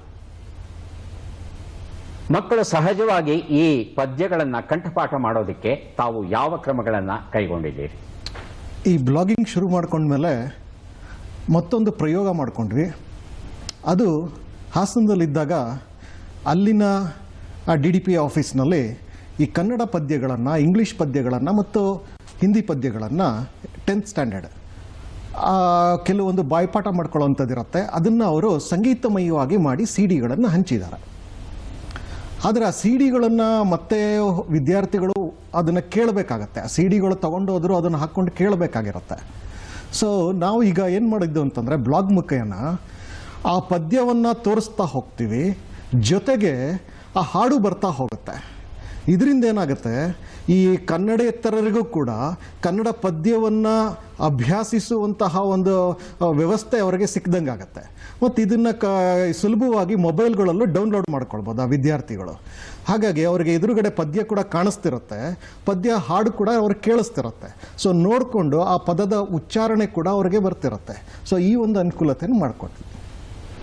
ಮಕ್ಕಳು ಸಹಜವಾಗಿ ಈ ಪದ್ಯಗಳನ್ನ ಕಂಠಪಾಠ ಮಾಡೋದಕ್ಕೆ ತಾವು ಯಾವ ಕ್ರಮಗಳನ್ನ ಕೈಗೊಂಡಿದ್ದೀರಿ ಈ ಬ್ಲಾಗಿಂಗ್ ಶುರು ಮಾಡ್ಕೊಂಡ್ಮೇಲೆ ಮತ್ತೊಂದು ಪ್ರಯೋಗ ಮಾಡ್ಕೊಂಡ್ವಿ ಅದು ಹಾಸನದಲ್ಲಿದ್ದಾಗ ಅಲ್ಲಿನ ಆ ಡಿ ಡಿ ಪಿ ಆಫೀಸ್ನಲ್ಲಿ ಈ ಕನ್ನಡ ಪದ್ಯಗಳನ್ನು ಇಂಗ್ಲೀಷ್ ಪದ್ಯಗಳನ್ನು ಮತ್ತು ಹಿಂದಿ ಪದ್ಯಗಳನ್ನು ಟೆಂತ್ ಸ್ಟ್ಯಾಂಡರ್ಡ್ ಕೆಲವೊಂದು ಬಾಯ್ಪಾಠ ಮಾಡ್ಕೊಳ್ಳೋವಂಥದ್ದಿರುತ್ತೆ ಅದನ್ನು ಅವರು ಸಂಗೀತಮಯವಾಗಿ ಮಾಡಿ ಸಿ ಡಿಗಳನ್ನು ಹಂಚಿದ್ದಾರೆ ಆದರೆ ಆ ಸಿ ಡಿಗಳನ್ನು ಮತ್ತೆ ವಿದ್ಯಾರ್ಥಿಗಳು ಅದನ್ನು ಕೇಳಬೇಕಾಗತ್ತೆ ಆ ಸಿ ಡಿಗಳು ತೊಗೊಂಡೋದ್ರು ಅದನ್ನು ಹಾಕ್ಕೊಂಡು ಕೇಳಬೇಕಾಗಿರುತ್ತೆ ಸೊ ನಾವು ಈಗ ಏನು ಮಾಡಿದ್ದು ಅಂತಂದರೆ ಬ್ಲಾಗ್ ಮುಖೇನ ಆ ಪದ್ಯವನ್ನು ತೋರಿಸ್ತಾ ಹೋಗ್ತೀವಿ ಜೊತೆಗೆ ಆ ಹಾಡು ಬರ್ತಾ ಹೋಗುತ್ತೆ ಇದರಿಂದ ಏನಾಗುತ್ತೆ ಈ ಕನ್ನಡೇತರರಿಗೂ ಕೂಡ ಕನ್ನಡ ಪದ್ಯವನ್ನು ಅಭ್ಯಾಸಿಸುವಂತಹ ಒಂದು ಆ, ವ್ಯವಸ್ಥೆ ಅವರಿಗೆ ಸಿಕ್ದಂಗೆ ಆಗುತ್ತೆ ಮತ್ತು ಇದನ್ನು ಕ ಸುಲಭವಾಗಿ ಮೊಬೈಲ್ಗಳಲ್ಲೂ ಡೌನ್ಲೋಡ್ ಮಾಡ್ಕೊಳ್ಬೋದು ಆ ವಿದ್ಯಾರ್ಥಿಗಳು ಹಾಗಾಗಿ ಅವರಿಗೆ ಎದುರುಗಡೆ ಪದ್ಯ ಕೂಡ ಕಾಣಿಸ್ತಿರುತ್ತೆ ಪದ್ಯ ಹಾಡು ಕೂಡ ಅವ್ರಿಗೆ ಕೇಳಿಸ್ತಿರುತ್ತೆ ಸೊ ನೋಡಿಕೊಂಡು ಆ ಪದದ ಉಚ್ಚಾರಣೆ ಕೂಡ ಅವ್ರಿಗೆ ಬರ್ತಿರುತ್ತೆ ಸೊ ಈ ಒಂದು ಅನುಕೂಲತೆಯನ್ನು ಮಾಡಿಕೊಡ್ತೀವಿ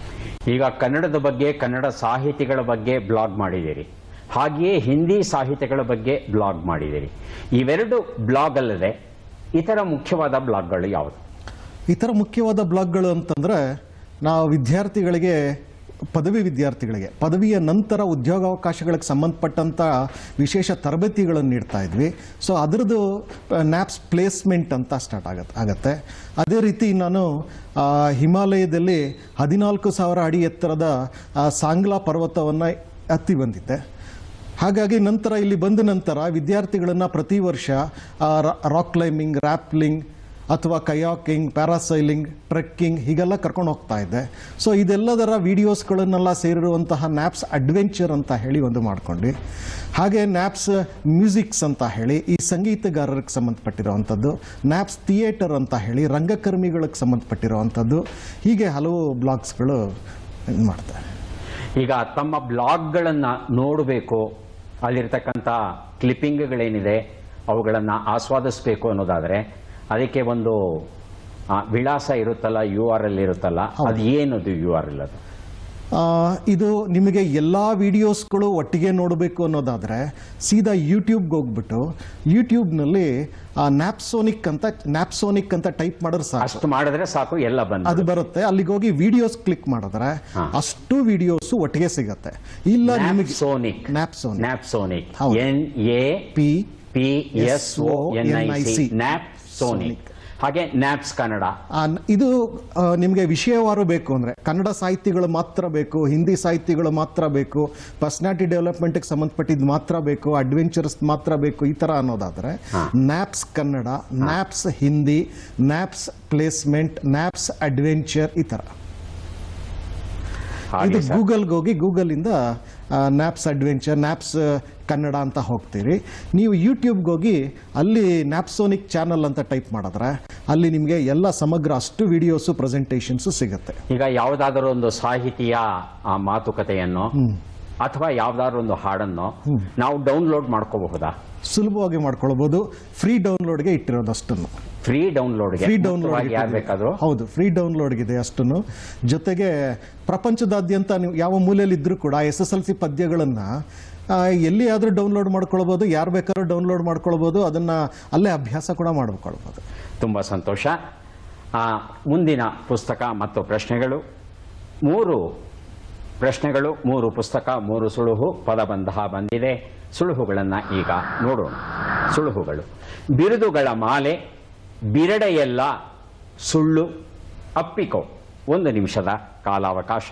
ಈಗ ಕನ್ನಡದ ಬಗ್ಗೆ ಕನ್ನಡ ಸಾಹಿತಿಗಳ ಬಗ್ಗೆ ಬ್ಲಾಗ್ ಮಾಡಿದ್ದೀರಿ ಹಾಗೆಯೇ ಹಿಂದಿ ಸಾಹಿತ್ಯಗಳ ಬಗ್ಗೆ ಬ್ಲಾಗ್ ಮಾಡಿದ್ದೀರಿ ಇವೆರಡು ಬ್ಲಾಗ್ ಅಲ್ಲದೆ ಇತರ ಮುಖ್ಯವಾದ ಬ್ಲಾಗ್ಗಳು ಯಾವುದು ಇತರ ಮುಖ್ಯವಾದ ಬ್ಲಾಗ್ಗಳು ಅಂತಂದರೆ ನಾವು ವಿದ್ಯಾರ್ಥಿಗಳಿಗೆ ಪದವಿ ವಿದ್ಯಾರ್ಥಿಗಳಿಗೆ ಪದವಿಯ ನಂತರ ಉದ್ಯೋಗಾವಕಾಶಗಳಿಗೆ ಸಂಬಂಧಪಟ್ಟಂಥ ವಿಶೇಷ ತರಬೇತಿಗಳನ್ನು ನೀಡ್ತಾ ಇದ್ವಿ ಸೊ ಅದರದ್ದು ನ್ಯಾಪ್ಸ್ ಪ್ಲೇಸ್ಮೆಂಟ್ ಅಂತ ಸ್ಟಾರ್ಟ್ ಆಗತ್ತೆ ಆಗತ್ತೆ ಅದೇ ರೀತಿ ನಾನು ಆ, ಹಿಮಾಲಯದಲ್ಲಿ ಹದಿನಾಲ್ಕು ಸಾವಿರ ಅಡಿ ಎತ್ತರದ ಆ, ಸಾಂಗ್ಲಾ ಪರ್ವತವನ್ನು ಹತ್ತಿ ಬಂದಿದ್ದೆ ಹಾಗಾಗಿ ನಂತರ ಇಲ್ಲಿ ಬಂದ ನಂತರ ವಿದ್ಯಾರ್ಥಿಗಳನ್ನು ಪ್ರತಿ ವರ್ಷ ಆ, ರಾ- ರಾಕ್ ಕ್ಲೈಂಬಿಂಗ್ ರ್ಯಾಪ್ಲಿಂಗ್ ಅಥವಾ ಕಯಾಕಿಂಗ್ ಪ್ಯಾರಾಸೈಲಿಂಗ್ ಟ್ರೆಕ್ಕಿಂಗ್ ಹೀಗೆಲ್ಲ ಕರ್ಕೊಂಡು ಹೋಗ್ತಾ ಇದ್ದೆ ಸೊ ಇದೆಲ್ಲದರ ವಿಡಿಯೋಸ್ಗಳನ್ನೆಲ್ಲ ಸೇರಿರುವಂತಹ ನ್ಯಾಪ್ಸ್ ಅಡ್ವೆಂಚರ್ ಅಂತ ಹೇಳಿ ಒಂದು ಮಾಡ್ಕೊಂಡು ಹಾಗೆ ನ್ಯಾಪ್ಸ್ ಮ್ಯೂಸಿಕ್ಸ್ ಅಂತ ಹೇಳಿ ಈ ಸಂಗೀತಗಾರರಿಗೆ ಸಂಬಂಧಪಟ್ಟಿರುವಂಥದ್ದು ನ್ಯಾಪ್ಸ್ ಥಿಯೇಟರ್ ಅಂತ ಹೇಳಿ ರಂಗಕರ್ಮಿಗಳಿಗೆ ಸಂಬಂಧಪಟ್ಟಿರುವಂಥದ್ದು ಹೀಗೆ ಹಲವು ಬ್ಲಾಗ್ಸ್ಗಳು ಇದು ಮಾಡ್ತಾರೆ ಈಗ ತಮ್ಮ ಬ್ಲಾಗ್ಗಳನ್ನು ನೋಡಬೇಕು ಅಲ್ಲಿರ್ತಕ್ಕಂಥ ಕ್ಲಿಪ್ಪಿಂಗ್ಗಳೇನಿದೆ ಅವುಗಳನ್ನು ಆಸ್ವಾದಿಸಬೇಕು ಅನ್ನೋದಾದರೆ ಅದಕ್ಕೆ ಒಂದು ಆ, ವಿಳಾಸ ಇರುತ್ತಲ್ಲ ಯು ಆರ್ ಎಲ್ ಇರುತ್ತಲ್ಲ ಅದು ಏನದು ಯು ಆರ್ ಎಲ್ ಅದು ಆ, ಇದು ನಿಮಗೆ ಎಲ್ಲ ವಿಡಿಯೋಸ್ಗಳು ಒಟ್ಟಿಗೆ ನೋಡಬೇಕು ಅನ್ನೋದಾದರೆ ಸೀದಾ ಯೂಟ್ಯೂಬ್ಗೆ ಹೋಗ್ಬಿಟ್ಟು ಯೂಟ್ಯೂಬ್ನಲ್ಲಿ ನ್ಯಾಪ್ಸೋನಿಕ್ ಅಂತ ನ್ಯಾಪ್ಸೋನಿಕ್ ಅಂತ ಟೈಪ್ ಮಾಡಿದ್ರೆ ಸಾಕು ಅಷ್ಟು ಮಾಡಿದ್ರೆ ಸಾಕು ಎಲ್ಲ ಬಂದು ಅದು ಬರುತ್ತೆ ಅಲ್ಲಿಗೆ ಹೋಗಿ ವಿಡಿಯೋಸ್ ಕ್ಲಿಕ್ ಮಾಡಿದ್ರೆ ಹಾ. ಅಷ್ಟು ವಿಡಿಯೋಸ್ ಒಟ್ಟಿಗೆ ಸಿಗತ್ತೆ ಇಲ್ಲ ನಿಮಗೆ ನ್ಯಾಪ್ಸೋನಿಕ್ ನ್ಯಾಪ್ಸೋನಿಕ್ ನ್ಯಾಪ್ಸೋನಿಕ್ ಹೌದು. N A P P S O N I C S-O-N-I-C. Nappsonic ಹಾಗೆ ನ್ಯಾಪ್ಸ್ ಕನ್ನಡ ಆ, ನ್- ಇದು ಆ, ನಿಮಗೆ ವಿಷಯವಾರು ಬೇಕು ಅಂದರೆ ಕನ್ನಡ ಸಾಹಿತಿಗಳು ಮಾತ್ರ ಬೇಕು ಹಿಂದಿ ಸಾಹಿತಿಗಳು ಮಾತ್ರ ಬೇಕು ಪರ್ಸನಾಲಿಟಿ ಡೆವಲಪ್ಮೆಂಟ್ಗೆ ಸಂಬಂಧಪಟ್ಟಿದ್ದು ಮಾತ್ರ ಬೇಕು ಅಡ್ವೆಂಚರ್ಸ್ ಮಾತ್ರ ಬೇಕು ಈ ಥರ ಅನ್ನೋದಾದರೆ Napps Kannada Napps Hindi Napps placement Napps adventure ಈ ಥರ ಹಾಗೆ ಇದು ಸರ್. ಗೂಗಲ್ಗೆ ಹೋಗಿ ಗೂಗಲಿಂದ ನ್ಯಾಪ್ಸ್ ಅಡ್ವೆಂಚರ್ ನ್ಯಾಪ್ಸ್ ಕನ್ನಡ ಅಂತ ಹೋಗ್ತೀರಿ ನೀವು ಯೂಟ್ಯೂಬ್ಗೆ ಹೋಗಿ ಅಲ್ಲಿ ನ್ಯಾಪ್ಸೋನಿಕ್ ಚಾನಲ್ ಅಂತ ಟೈಪ್ ಮಾಡಿದ್ರೆ ಅಲ್ಲಿ ನಿಮಗೆ ಎಲ್ಲ ಸಮಗ್ರ ಅಷ್ಟು ವಿಡಿಯೋಸು ಪ್ರೆಸೆಂಟೇಷನ್ಸು ಸಿಗುತ್ತೆ ಈಗ ಯಾವುದಾದರೂ ಒಂದು ಸಾಹಿತಿಯ ಆ ಮಾತುಕತೆಯನ್ನು ಅಥವಾ ಯಾವುದಾದ್ರೂ ಒಂದು ಹಾಡನ್ನು ನಾವು ಡೌನ್ಲೋಡ್ ಮಾಡ್ಕೋಬಹುದಾ ಸುಲಭವಾಗಿ ಮಾಡ್ಕೊಳ್ಬೋದು ಫ್ರೀ ಡೌನ್ಲೋಡ್ಗೆ ಇಟ್ಟಿರೋದು ಅಷ್ಟನ್ನು ಫ್ರೀ ಡೌನ್ಲೋಡ್ಗೆ ಫ್ರೀ ಡೌನ್ಲೋಡ್ ಯಾರು ಬೇಕಾದ್ರು ಹೌದು ಫ್ರೀ ಡೌನ್ಲೋಡ್ಗಿದೆ ಅಷ್ಟನ್ನು ಜೊತೆಗೆ ಪ್ರಪಂಚದಾದ್ಯಂತ ನೀವು ಯಾವ ಮೂಲೆಯಲ್ಲಿ ಇದ್ರೂ ಕೂಡ ಎಸ್ ಎಸ್ ಎಲ್ ಸಿ ಪದ್ಯಗಳನ್ನು ಎಲ್ಲಿ ಆದರೂ ಡೌನ್ಲೋಡ್ ಮಾಡ್ಕೊಳ್ಬೋದು ಯಾರು ಬೇಕಾದ್ರೂ ಡೌನ್ಲೋಡ್ ಮಾಡ್ಕೊಳ್ಬೋದು ಅದನ್ನು ಅಲ್ಲೇ ಅಭ್ಯಾಸ ಕೂಡ ಮಾಡ್ಕೊಳ್ಬೋದು ತುಂಬ ಸಂತೋಷ ಆ, ಮುಂದಿನ ಪುಸ್ತಕ ಮತ್ತು ಪ್ರಶ್ನೆಗಳು ಮೂರು ಪ್ರಶ್ನೆಗಳು ಮೂರು ಪುಸ್ತಕ ಮೂರು ಸುಳುಹು ಪದಬಂಧ ಬಂದಿದೆ ಸುಳುಹುಗಳನ್ನು ಈಗ ನೋಡೋಣ ಸುಳುಹುಗಳು ಬಿರುದುಗಳ ಮಾಲೆ ಬಿರಡೆಯೆಲ್ಲ ಸುಳ್ಳು ಅಪ್ಪಿಕೋ ಒಂದು ನಿಮಿಷದ ಕಾಲಾವಕಾಶ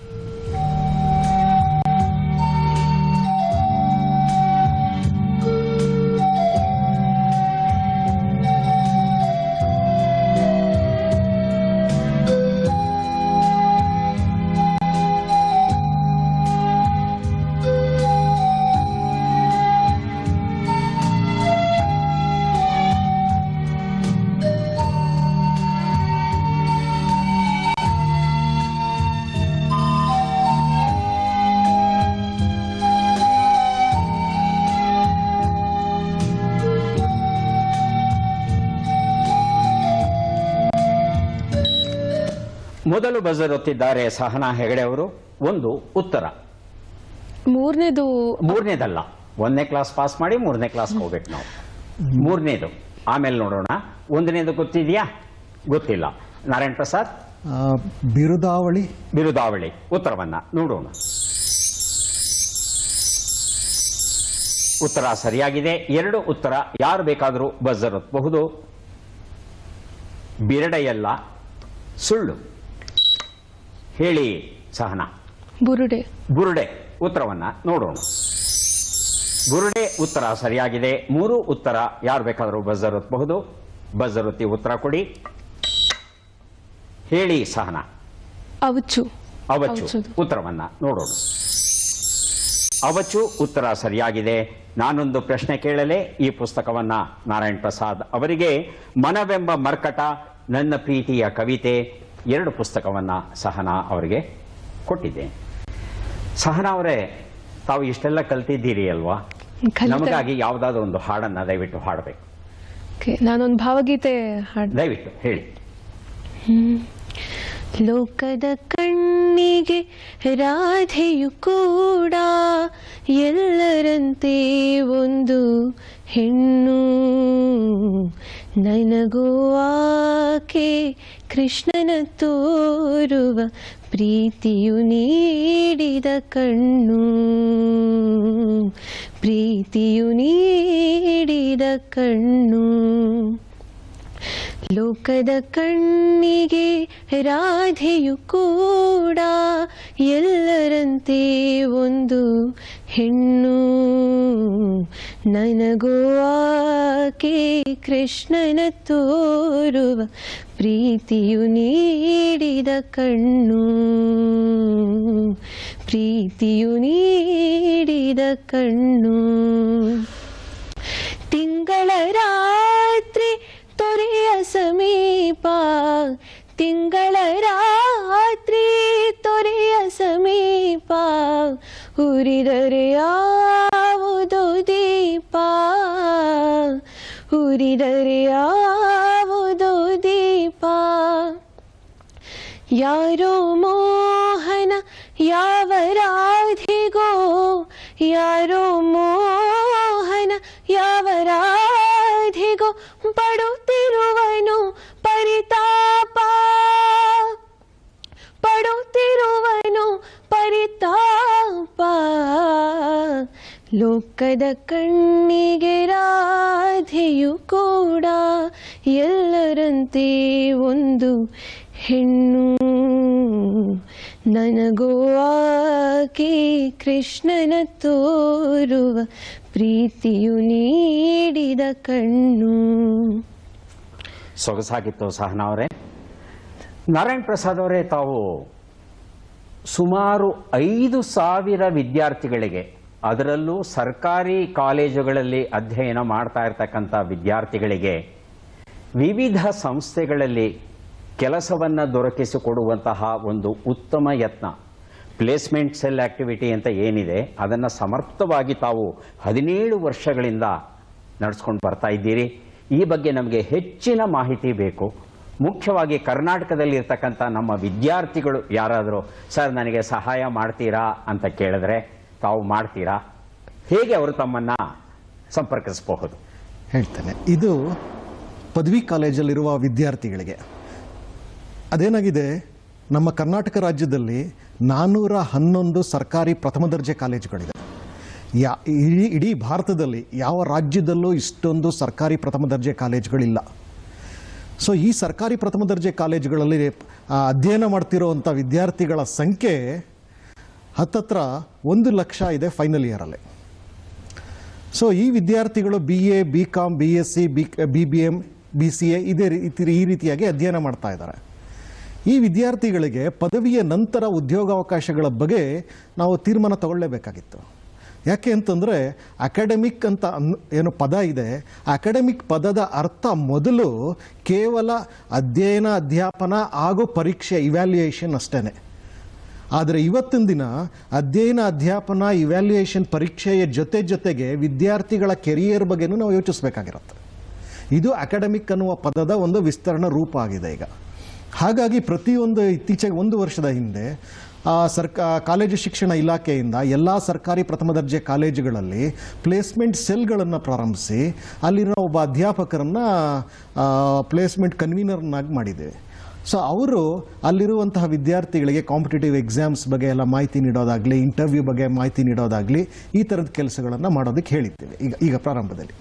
ಮೊದಲು ಬಜರ್ ಒತ್ತಿದ್ದಾರೆ ಸಹನಾ ಹೆಗಡೆ ಅವರು ಒಂದು ಉತ್ತರ ಮೂರನೇದು ಮೂರನೇದಲ್ಲ ಒಂದನೇ ಕ್ಲಾಸ್ ಪಾಸ್ ಮಾಡಿ ಮೂರನೇ ಕ್ಲಾಸ್ ಹೋಗ್ಬೇಕು ನಾವು ಮೂರನೇದು ಆಮೇಲೆ ನೋಡೋಣ ಒಂದನೇದು ಗೊತ್ತಿದೆಯಾ ಗೊತ್ತಿಲ್ಲ ನಾರಾಯಣ್ ಪ್ರಸಾದ್ ಆ, ಬಿರುದಾವಳಿ ಬಿರುದಾವಳಿ ಉತ್ತರವನ್ನ ನೋಡೋಣ ಉತ್ತರ ಸರಿಯಾಗಿದೆ ಎರಡು ಉತ್ತರ ಯಾರು ಬೇಕಾದರೂ ಬಜರ್ ಒತ್ತಬಹುದು ಬಿರಡೆಯಲ್ಲ ಸುಳ್ಳು ಹೇಳಿ ಸಹನಾ ಬುರುಡೆ ಬುರುಡೆ ಉತ್ತರವನ್ನ ನೋಡೋಣ ಬುರುಡೆ ಉತ್ತರ ಸರಿಯಾಗಿದೆ ಮೂರು ಉತ್ತರ ಯಾರು ಬೇಕಾದರೂ ಬಜರ್ ಒತ್ತಬಹುದು ಬಜರ್ ಒತ್ತಿ ಉತ್ತರ ಕೊಡಿ ಹೇಳಿ ಸಹನಾ ಅವಚು ಅವಚು ಅವಚು. ಉತ್ತರವನ್ನ ನೋಡೋಣ ಅವಚು ಉತ್ತರ ಸರಿಯಾಗಿದೆ ನಾನೊಂದು ಪ್ರಶ್ನೆ ಕೇಳಲೆ ಈ ಪುಸ್ತಕವನ್ನ ನಾರಾಯಣ್ ಪ್ರಸಾದ್ ಅವರಿಗೆ ಮನವೆಂಬ ಮರ್ಕಟ ನನ್ನ ಪ್ರೀತಿಯ ಕವಿತೆ ಎರಡು ಪುಸ್ತಕವನ್ನ ಸಹನಾ ಅವರಿಗೆ ಕೊಟ್ಟಿದ್ದೆ ಸಹನಾ ಅವರೇ ತಾವು ಇಷ್ಟೆಲ್ಲ ಕಲ್ತಿದ್ದೀರಿ ಅಲ್ವಾ ಕಲಿತೆ. ನಮಗಾಗಿ ಯಾವುದಾದ್ರೂ ಒಂದು ಹಾಡನ್ನ ದಯವಿಟ್ಟು ಹಾಡಬೇಕು Okay, ನಾನೊಂದು ಭಾವಗೀತೆ ಹಾಡ್ ದಯವಿಟ್ಟು ಹೇಳಿ ಲೋಕದ ಕಣ್ಣಿ ಕಣ್ಣಿಗೆ ರಾಧೆಯು ಕೂಡ ಎಲ್ಲರಂತೆ ಒಂದು ಹೆಣ್ಣು ನನಗೂ ಆಕೆ ಕೃಷ್ಣನ ತೋರುವ ಪ್ರೀತಿಯು ನೀಡಿದ ಕಣ್ಣು ಪ್ರೀತಿಯು ನೀಡಿದ ಕಣ್ಣು ಲೋಕದ ಕಣ್ಣಿಗೆ ರಾಧೆಯು ಕೂಡ ಎಲ್ಲರಂತೆ ಒಂದು ಹೆಣ್ಣು ನನಗೂ ಆಕೆ ಕೃಷ್ಣನ ತೋರುವ ಪ್ರೀತಿಯು ನೀಡಿದ ಕಣ್ಣು ಪ್ರೀತಿಯು ನೀಡಿದ ಕಣ್ಣು ತಿಂಗಳ ರಾತ್ರಿ ತೊರೆಯ ಸಮೀಪ ತಿಂಗಳ ರಾತ್ರಿ ತೊರೆಯ ಸಮೀಪ ಉರಿದರೆ ಯಾವುದೋ ದೀಪ ಉರಿದರೆ ಯಾವುದೋ ದೀಪ ಯಾರೋ ಮೋಹನ ಯಾವ ರಾಧಿಗೋ ಯಾರೋ ಮೋಹನ ಯಾವ ರಾಧಿಗೋ ಪಡುತ್ತಿರುವನು ಪರಿತಾಪ ಪಡುತ್ತಿರುವನು ಪರಿತಾಪ ಲೋಕದ ಕಣ್ಣಿಗೆ ರಾಧೆಯು ಕೂಡ ಎಲ್ಲರಂತೆ ಒಂದು ಹೆಣ್ಣು ನನಗೂ ಆಕೆ ಕೃಷ್ಣನ ತೋರುವ ಪ್ರೀತಿಯು ನೀಡಿದ ಕಣ್ಣು ಸೊಗಸಾಗಿತ್ತು ಸಹನಾ ಅವರೇ ನಾರಾಯಣ್ ಪ್ರಸಾದ್ ಅವರೇ ತಾವು ಸುಮಾರು ಐದು ಸಾವಿರ ವಿದ್ಯಾರ್ಥಿಗಳಿಗೆ ಅದರಲ್ಲೂ ಸರ್ಕಾರಿ ಕಾಲೇಜುಗಳಲ್ಲಿ ಅಧ್ಯಯನ ಮಾಡ್ತಾ ಇರ್ತಕ್ಕಂಥ ವಿದ್ಯಾರ್ಥಿಗಳಿಗೆ ವಿವಿಧ ಸಂಸ್ಥೆಗಳಲ್ಲಿ ಕೆಲಸವನ್ನು ದೊರಕಿಸಿಕೊಡುವಂತಹ ಒಂದು ಉತ್ತಮ ಯತ್ನ ಪ್ಲೇಸ್ಮೆಂಟ್ ಸೆಲ್ ಆಕ್ಟಿವಿಟಿ ಅಂತ ಏನಿದೆ ಅದನ್ನು ಸಮರ್ಥವಾಗಿ ತಾವು ಹದಿನೇಳು ವರ್ಷಗಳಿಂದ ನಡೆಸ್ಕೊಂಡು ಬರ್ತಾ ಇದ್ದೀರಿ ಈ ಬಗ್ಗೆ ನಮಗೆ ಹೆಚ್ಚಿನ ಮಾಹಿತಿ ಬೇಕು ಮುಖ್ಯವಾಗಿ ಕರ್ನಾಟಕದಲ್ಲಿ ಇರ್ತಕ್ಕಂಥ ನಮ್ಮ ವಿದ್ಯಾರ್ಥಿಗಳು ಯಾರಾದರೂ ಸರ್ ನನಗೆ ಸಹಾಯ ಮಾಡ್ತೀರಾ ಅಂತ ಕೇಳಿದ್ರೆ ತಾವು ಮಾಡ್ತೀರಾ ಹೇಗೆ ಅವರು ತಮ್ಮನ್ನು ಸಂಪರ್ಕಿಸಬಹುದು ಹೇಳ್ತೇನೆ ಇದು ಪದವಿ ಕಾಲೇಜಲ್ಲಿರುವ ವಿದ್ಯಾರ್ಥಿಗಳಿಗೆ ಅದೇನಾಗಿದೆ ನಮ್ಮ ಕರ್ನಾಟಕ ರಾಜ್ಯದಲ್ಲಿ ನಾನ್ನೂರ ಹನ್ನೊಂದು ಸರ್ಕಾರಿ ಪ್ರಥಮ ದರ್ಜೆ ಕಾಲೇಜುಗಳಿದೆ ಯಾ ಇಡೀ ಇಡೀ ಭಾರತದಲ್ಲಿ ಯಾವ ರಾಜ್ಯದಲ್ಲೂ ಇಷ್ಟೊಂದು ಸರ್ಕಾರಿ ಪ್ರಥಮ ದರ್ಜೆ ಕಾಲೇಜುಗಳಿಲ್ಲ ಸೊ ಈ ಸರ್ಕಾರಿ ಪ್ರಥಮ ದರ್ಜೆ ಕಾಲೇಜುಗಳಲ್ಲಿ ಆ, ಅಧ್ಯಯನ ಮಾಡ್ತಿರೋವಂಥ ವಿದ್ಯಾರ್ಥಿಗಳ ಸಂಖ್ಯೆ ಹತ್ತತ್ರ ಒಂದು ಲಕ್ಷ ಇದೆ ಫೈನಲ್ ಇಯರಲ್ಲಿ ಸೊ ಈ ವಿದ್ಯಾರ್ಥಿಗಳು B A B com B S C B B B M B C A ಇದೇ ರೀತಿ ಈ ರೀತಿಯಾಗಿ ಅಧ್ಯಯನ ಮಾಡ್ತಾ ಇದ್ದಾರೆ ಈ ವಿದ್ಯಾರ್ಥಿಗಳಿಗೆ ಪದವಿಯ ನಂತರ ಉದ್ಯೋಗಾವಕಾಶಗಳ ಬಗ್ಗೆ ನಾವು ತೀರ್ಮಾನ ತಗೊಳ್ಳೇಬೇಕಾಗಿತ್ತು ಯಾಕೆ ಅಂತಂದರೆ ಅಕಾಡೆಮಿಕ್ ಅಂತ ಅನ್ ಏನು ಪದ ಇದೆ ಅಕಾಡೆಮಿಕ್ ಪದದ ಅರ್ಥ ಮೊದಲು ಕೇವಲ ಅಧ್ಯಯನ ಅಧ್ಯಾಪನ ಹಾಗೂ ಪರೀಕ್ಷೆ ಇವ್ಯಾಲ್ಯೂಯೇಷನ್ ಅಷ್ಟೇ ಆದರೆ ಇವತ್ತಿನ ದಿನ ಅಧ್ಯಯನ ಅಧ್ಯಾಪನ ಇವ್ಯಾಲ್ಯೂಯೇಷನ್ ಪರೀಕ್ಷೆಯ ಜೊತೆ ಜೊತೆಗೆ ವಿದ್ಯಾರ್ಥಿಗಳ ಕೆರಿಯರ್ ಬಗ್ಗೆನೂ ನಾವು ಯೋಚಿಸಬೇಕಾಗಿರುತ್ತೆ ಇದು ಅಕಾಡೆಮಿಕ್ ಅನ್ನುವ ಪದದ ಒಂದು ವಿಸ್ತರಣ ರೂಪ ಆಗಿದೆ ಈಗ ಹಾಗಾಗಿ ಪ್ರತಿಯೊಂದು ಇತ್ತೀಚೆಗೆ ಒಂದು ವರ್ಷದ ಹಿಂದೆ ಆ ಸರ್ಕಾ ಕಾಲೇಜು ಶಿಕ್ಷಣ ಇಲಾಖೆಯಿಂದ ಎಲ್ಲ ಸರ್ಕಾರಿ ಪ್ರಥಮ ದರ್ಜೆ ಕಾಲೇಜುಗಳಲ್ಲಿ ಪ್ಲೇಸ್ಮೆಂಟ್ ಸೆಲ್ಗಳನ್ನು ಪ್ರಾರಂಭಿಸಿ ಅಲ್ಲಿನ ಒಬ್ಬ ಅಧ್ಯಾಪಕರನ್ನು ಪ್ಲೇಸ್ಮೆಂಟ್ ಕನ್ವೀನರ್ನಾಗಿ ಮಾಡಿದ್ದೇವೆ ಸೊ ಅವರು ಅಲ್ಲಿರುವಂತಹ ವಿದ್ಯಾರ್ಥಿಗಳಿಗೆ ಕಾಂಪಿಟೇಟಿವ್ ಎಕ್ಸಾಮ್ಸ್ ಬಗ್ಗೆ ಎಲ್ಲ ಮಾಹಿತಿ ನೀಡೋದಾಗಲಿ ಇಂಟರ್ವ್ಯೂ ಬಗ್ಗೆ ಮಾಹಿತಿ ನೀಡೋದಾಗಲಿ ಈ ಥರದ ಕೆಲಸಗಳನ್ನು ಮಾಡೋದಕ್ಕೆ ಹೇಳಿದ್ದೇವೆ ಈಗ ಈಗ ಪ್ರಾರಂಭದಲ್ಲಿ